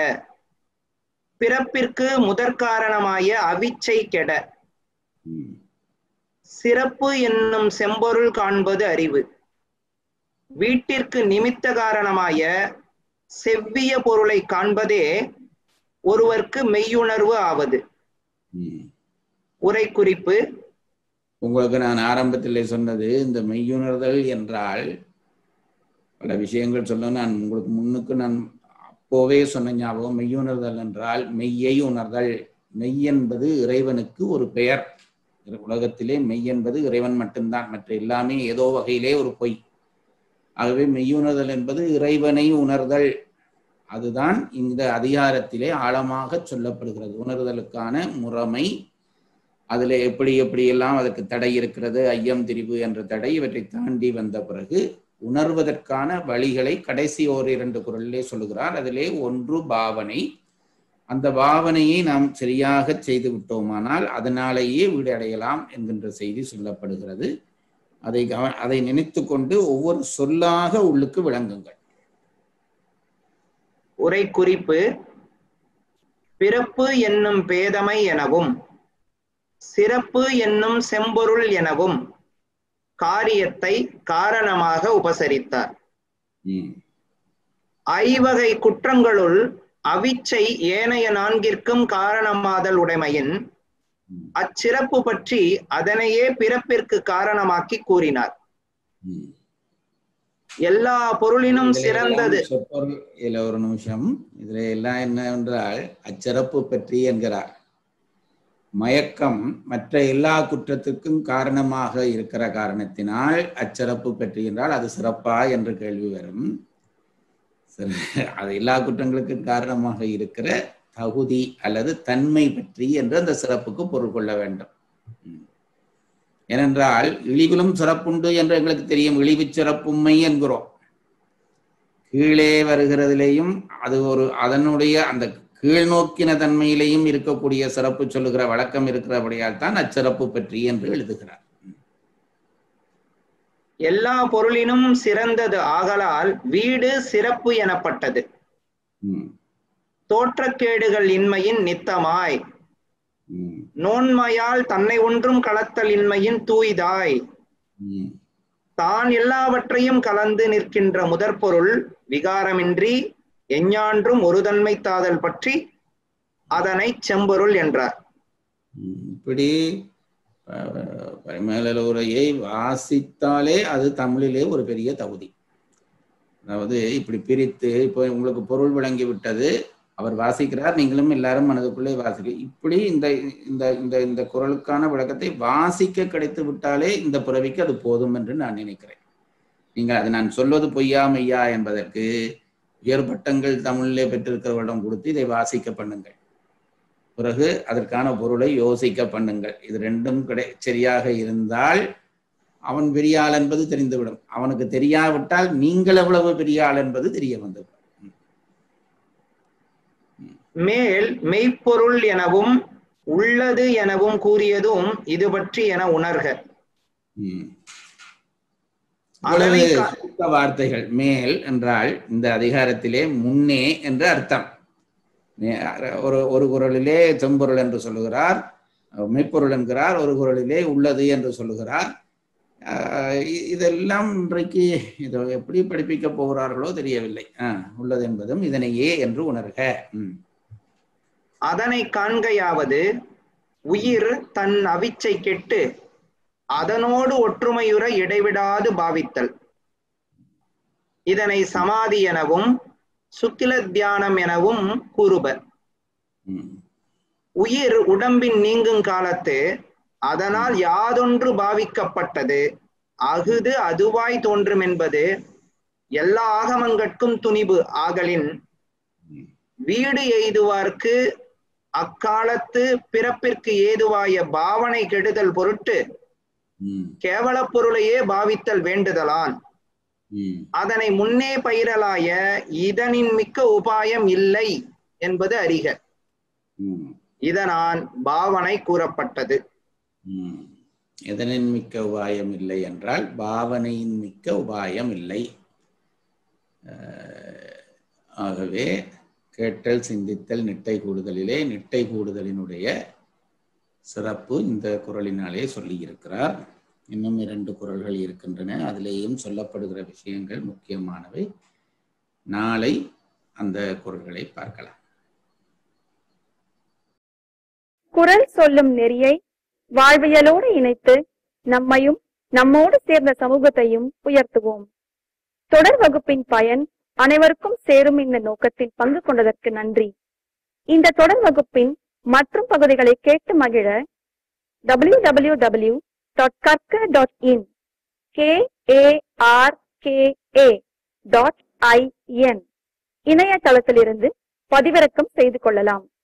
பிறப்பிற்கு முதற்காரணமாய அவிச்சை கெட ம். சிறப்பு என்னும் செம்பொருள் காண்பது அறிவு வீட்டிற்கு நிமித்த காரணமாய செவ்விய பொருளை காண்பதே ஒருவர்க்கு மெய்யுணர்வு ஆவது ம். உரை குறிப்பு உங்களுக்கு நான் ஆரம்பத்திலே சொன்னது இந்த மெய்யுணர்தல் என்றால் பல விஷயங்கள் சொல்ல நான் உங்களுக்கு முன்னுக்கு நான் அப்போவே சொன்ன ஞாபகம் மெய்யுணர்தல் என்றால் மெய்யை உணர்தல் மெய் என்பது இறைவனுக்கு ஒரு பெயர் உலகத்திலே மெய் என்பது இறைவன் மட்டும்தான் மற்ற எல்லாமே ஏதோ வகையிலே ஒரு பொய் ஆகவே மெய்யுணர்தல் என்பது இறைவனை உணர்தல் அதுதான் இந்த அதிகாரத்திலே ஆழமாக சொல்லப்படுகிறது உணர்தலுக்கான முறைமை அதுல எப்படி எப்படி எல்லாம் அதுக்கு தடை இருக்கிறது ஐயம் திரிவு என்ற தடை இவற்றை தாண்டி வந்த பிறகு உணர்வதற்கான வழிகளை கடைசி ஓர் இரண்டு குரலிலே சொல்லுகிறார் அதிலே ஒன்று பாவனை அந்த பாவனையை நாம் சரியாக செய்து விட்டோமானால் அதனாலேயே வீடு அடையலாம் என்கின்ற செய்தி சொல்லப்படுகிறது அதை கவ அதை நினைத்து கொண்டு ஒவ்வொரு சொல்லாக உள்ளுக்கு விளங்குங்கள் உரை குறிப்பு பிறப்பு என்னும் பேதமை எனவும் சிறப்பு என்னும் செம்பொருள் எனவும் காரியத்தை காரணமாக உபசரித்தார் ம், ஐவகை குற்றங்களுள் அவிச்சை ஏனைய நான்கிற்கும் காரணமாதல் உடைமையின் ம், அச்சிறப்பு பற்றி அதனையே பிறப்பிற்கு காரணமாக்கி கூறினார் ம். எல்லா பொருளினும் இதுல சிறந்தது எல்லாம் சொற்பொருள் இதுல ஒரு நிமிஷம் இதுல எல்லாம் என்னவென்றால் அச்சிறப்பு பற்றி என்கிறார் மயக்கம் மற்ற எல்லா குற்றத்திற்கும் காரணமாக இருக்கிற காரணத்தினால் அச்சிறப்பு பற்றி என்றால் அது சிறப்பா என்று கேள்வி வரும் சரி, அது எல்லா குற்றங்களுக்கும் காரணமாக இருக்கிற தகுதி அல்லது தன்மை பற்றி என்று அந்த சிறப்புக்கு பொருள் கொள்ள வேண்டும் ம். ஏனென்றால் இழிவிலும் சிறப்புண்டு என்று எங்களுக்கு தெரியும் இழிவு சிறப்புண்மை என்கிறோம் கீழே வருகிறதிலேயும் அது ஒரு அதனுடைய அந்த கீழ் நோக்கின தன்மையிலேயும் இருக்கக்கூடிய சிறப்பு சொல்லுகிற வழக்கம் இருக்கிறபடியால் தான் அச்சிறப்பு பற்றி என்று எழுதுகிறார் எல்லா பொருளினும் சிறந்தது ஆகலால் வீடு சிறப்பு எனப்பட்டது ம், தோற்றக்கேடுகள் இன்மையின் நித்தமாய் ம், நோன்மையால் தன்னை ஒன்றும் கலத்தல் இன்மையின் தூய்தாய் ம், தான் எல்லாவற்றையும் கலந்து நிற்கின்ற முதற்பொருள் விகாரமின்றி எஞ்ஞான்றும் ஒரு தன்மை தாதல் பற்றி அதனை செம்பொருள் என்றார் ம். இப்படி அஹ், பரிமேலழ உரையை வாசித்தாலே அது தமிழிலே ஒரு பெரிய தகுதி அதாவது இப்படி பிரித்து இப்போ உங்களுக்கு பொருள் விளங்கி விட்டது அவர் வாசிக்கிறார் நீங்களும் எல்லாரும் மனதுக்குள்ளே வாசிக்க இப்படி இந்த இந்த இந்த இந்த குரலுக்கான விளக்கத்தை வாசிக்க கிடைத்து விட்டாலே இந்த புறவிக்கு அது போதும் என்று நான் நினைக்கிறேன் நீங்கள் அது நான் சொல்வது பொய்யா மெய்யா என்பதற்கு உயர் பட்டங்கள் தமிழிலே பெற்றிருக்கிறவரிடம் கொடுத்து இதை வாசிக்க பண்ணுங்கள் பிறகு அதற்கான பொருளை யோசிக்க பண்ணுங்கள் இது ரெண்டும் கிடை சரியாக இருந்தால் அவன் பெரிய ஆள் என்பது தெரிந்துவிடும் அவனுக்கு தெரியாவிட்டால் நீங்கள் எவ்வளவு பெரிய ஆள் என்பது தெரிய வந்துவிடும் மேல் மெய்ப்பொருள் எனவும் உள்ளது எனவும் கூறியதும் இது பற்றி என உணர்க ம். அதனை இவ்வளவு கா- சுருக்க வார்த்தைகள் மேல் என்றால் இந்த அதிகாரத்திலே முன்னே என்று அர்த்தம் மே- ஒரு ஒரு குரலிலே செம்பொருள் என்று சொல்லுகிறார் மெய்ப்பொருள் என்கிறார் ஒரு குரலிலே உள்ளது என்று சொல்லுகிறார் ஆஹ் இ- இதெல்லாம் இன்றைக்கு இதை எப்படி படிப்பிக்க போகிறார்களோ தெரியவில்லை ஆஹ் உள்ளது என்பதும் இதனையே என்று உணர்க ம். அதனை காண்கையாவது உயிர் தன் அவிச்சை கெட்டு அதனோடு ஒற்றுமையுற இடைவிடாது பாவித்தல் இதனை சமாதி எனவும் சுக்கில தியானம் எனவும் கூறுபர் ம். உயிர் உடம்பின் நீங்கும் காலத்து அதனால் யாதொன்று பாவிக்கப்பட்டது அகுது அதுவாய் தோன்றும் என்பது எல்லா ஆகமங்கட்கும் துணிவு ஆகலின் வீடு எய்துவார்க்கு அக்காலத்து பிறப்பிற்கு ஏதுவாய பாவனை கெடுதல் பொருட்டு ம். கேவல பொருளையே பாவித்தல் வேண்டுதலான் ம். அதனை முன்னே பயிரலாய இதனின் மிக்க உபாயம் இல்லை என்பது அறிக ம். இதனால் பாவனை கூறப்பட்டது ம். எதனின் மிக்க உபாயம் இல்லை என்றால் பாவனையின் மிக்க உபாயம் இல்லை அஹ், ஆகவே கேட்டல் சிந்தித்தல் நிட்டை கூடுதலிலே நிட்டை கூடுதலினுடைய சிறப்பு இந்த குரலினாலே சொல்லியிருக்கிறார் இன்னும் இரண்டு குரல்கள் இருக்கின்றன அதிலேயும் சொல்லப்படுகிற விஷயங்கள் முக்கியமானவை நாளை அந்த குரல்களை பார்க்கலாம் குரல் சொல்லும் நெறியை வாழ்வியலோடு இணைத்து நம்மையும் நம்மோடு சேர்ந்த சமூகத்தையும் உயர்த்துவோம் தொடர் வகுப்பின் பயன் அனைவருக்கும் சேரும் இந்த நோக்கத்தில் பங்கு கொண்டதற்கு நன்றி இந்த தொடர் வகுப்பின் மற்றும் பகுதிகளை கேட்டு மகிழ W W W dot Karka dot in K A R K A dot I N இணையதளத்திலிருந்து பதிவிறக்கம் செய்து கொள்ளலாம்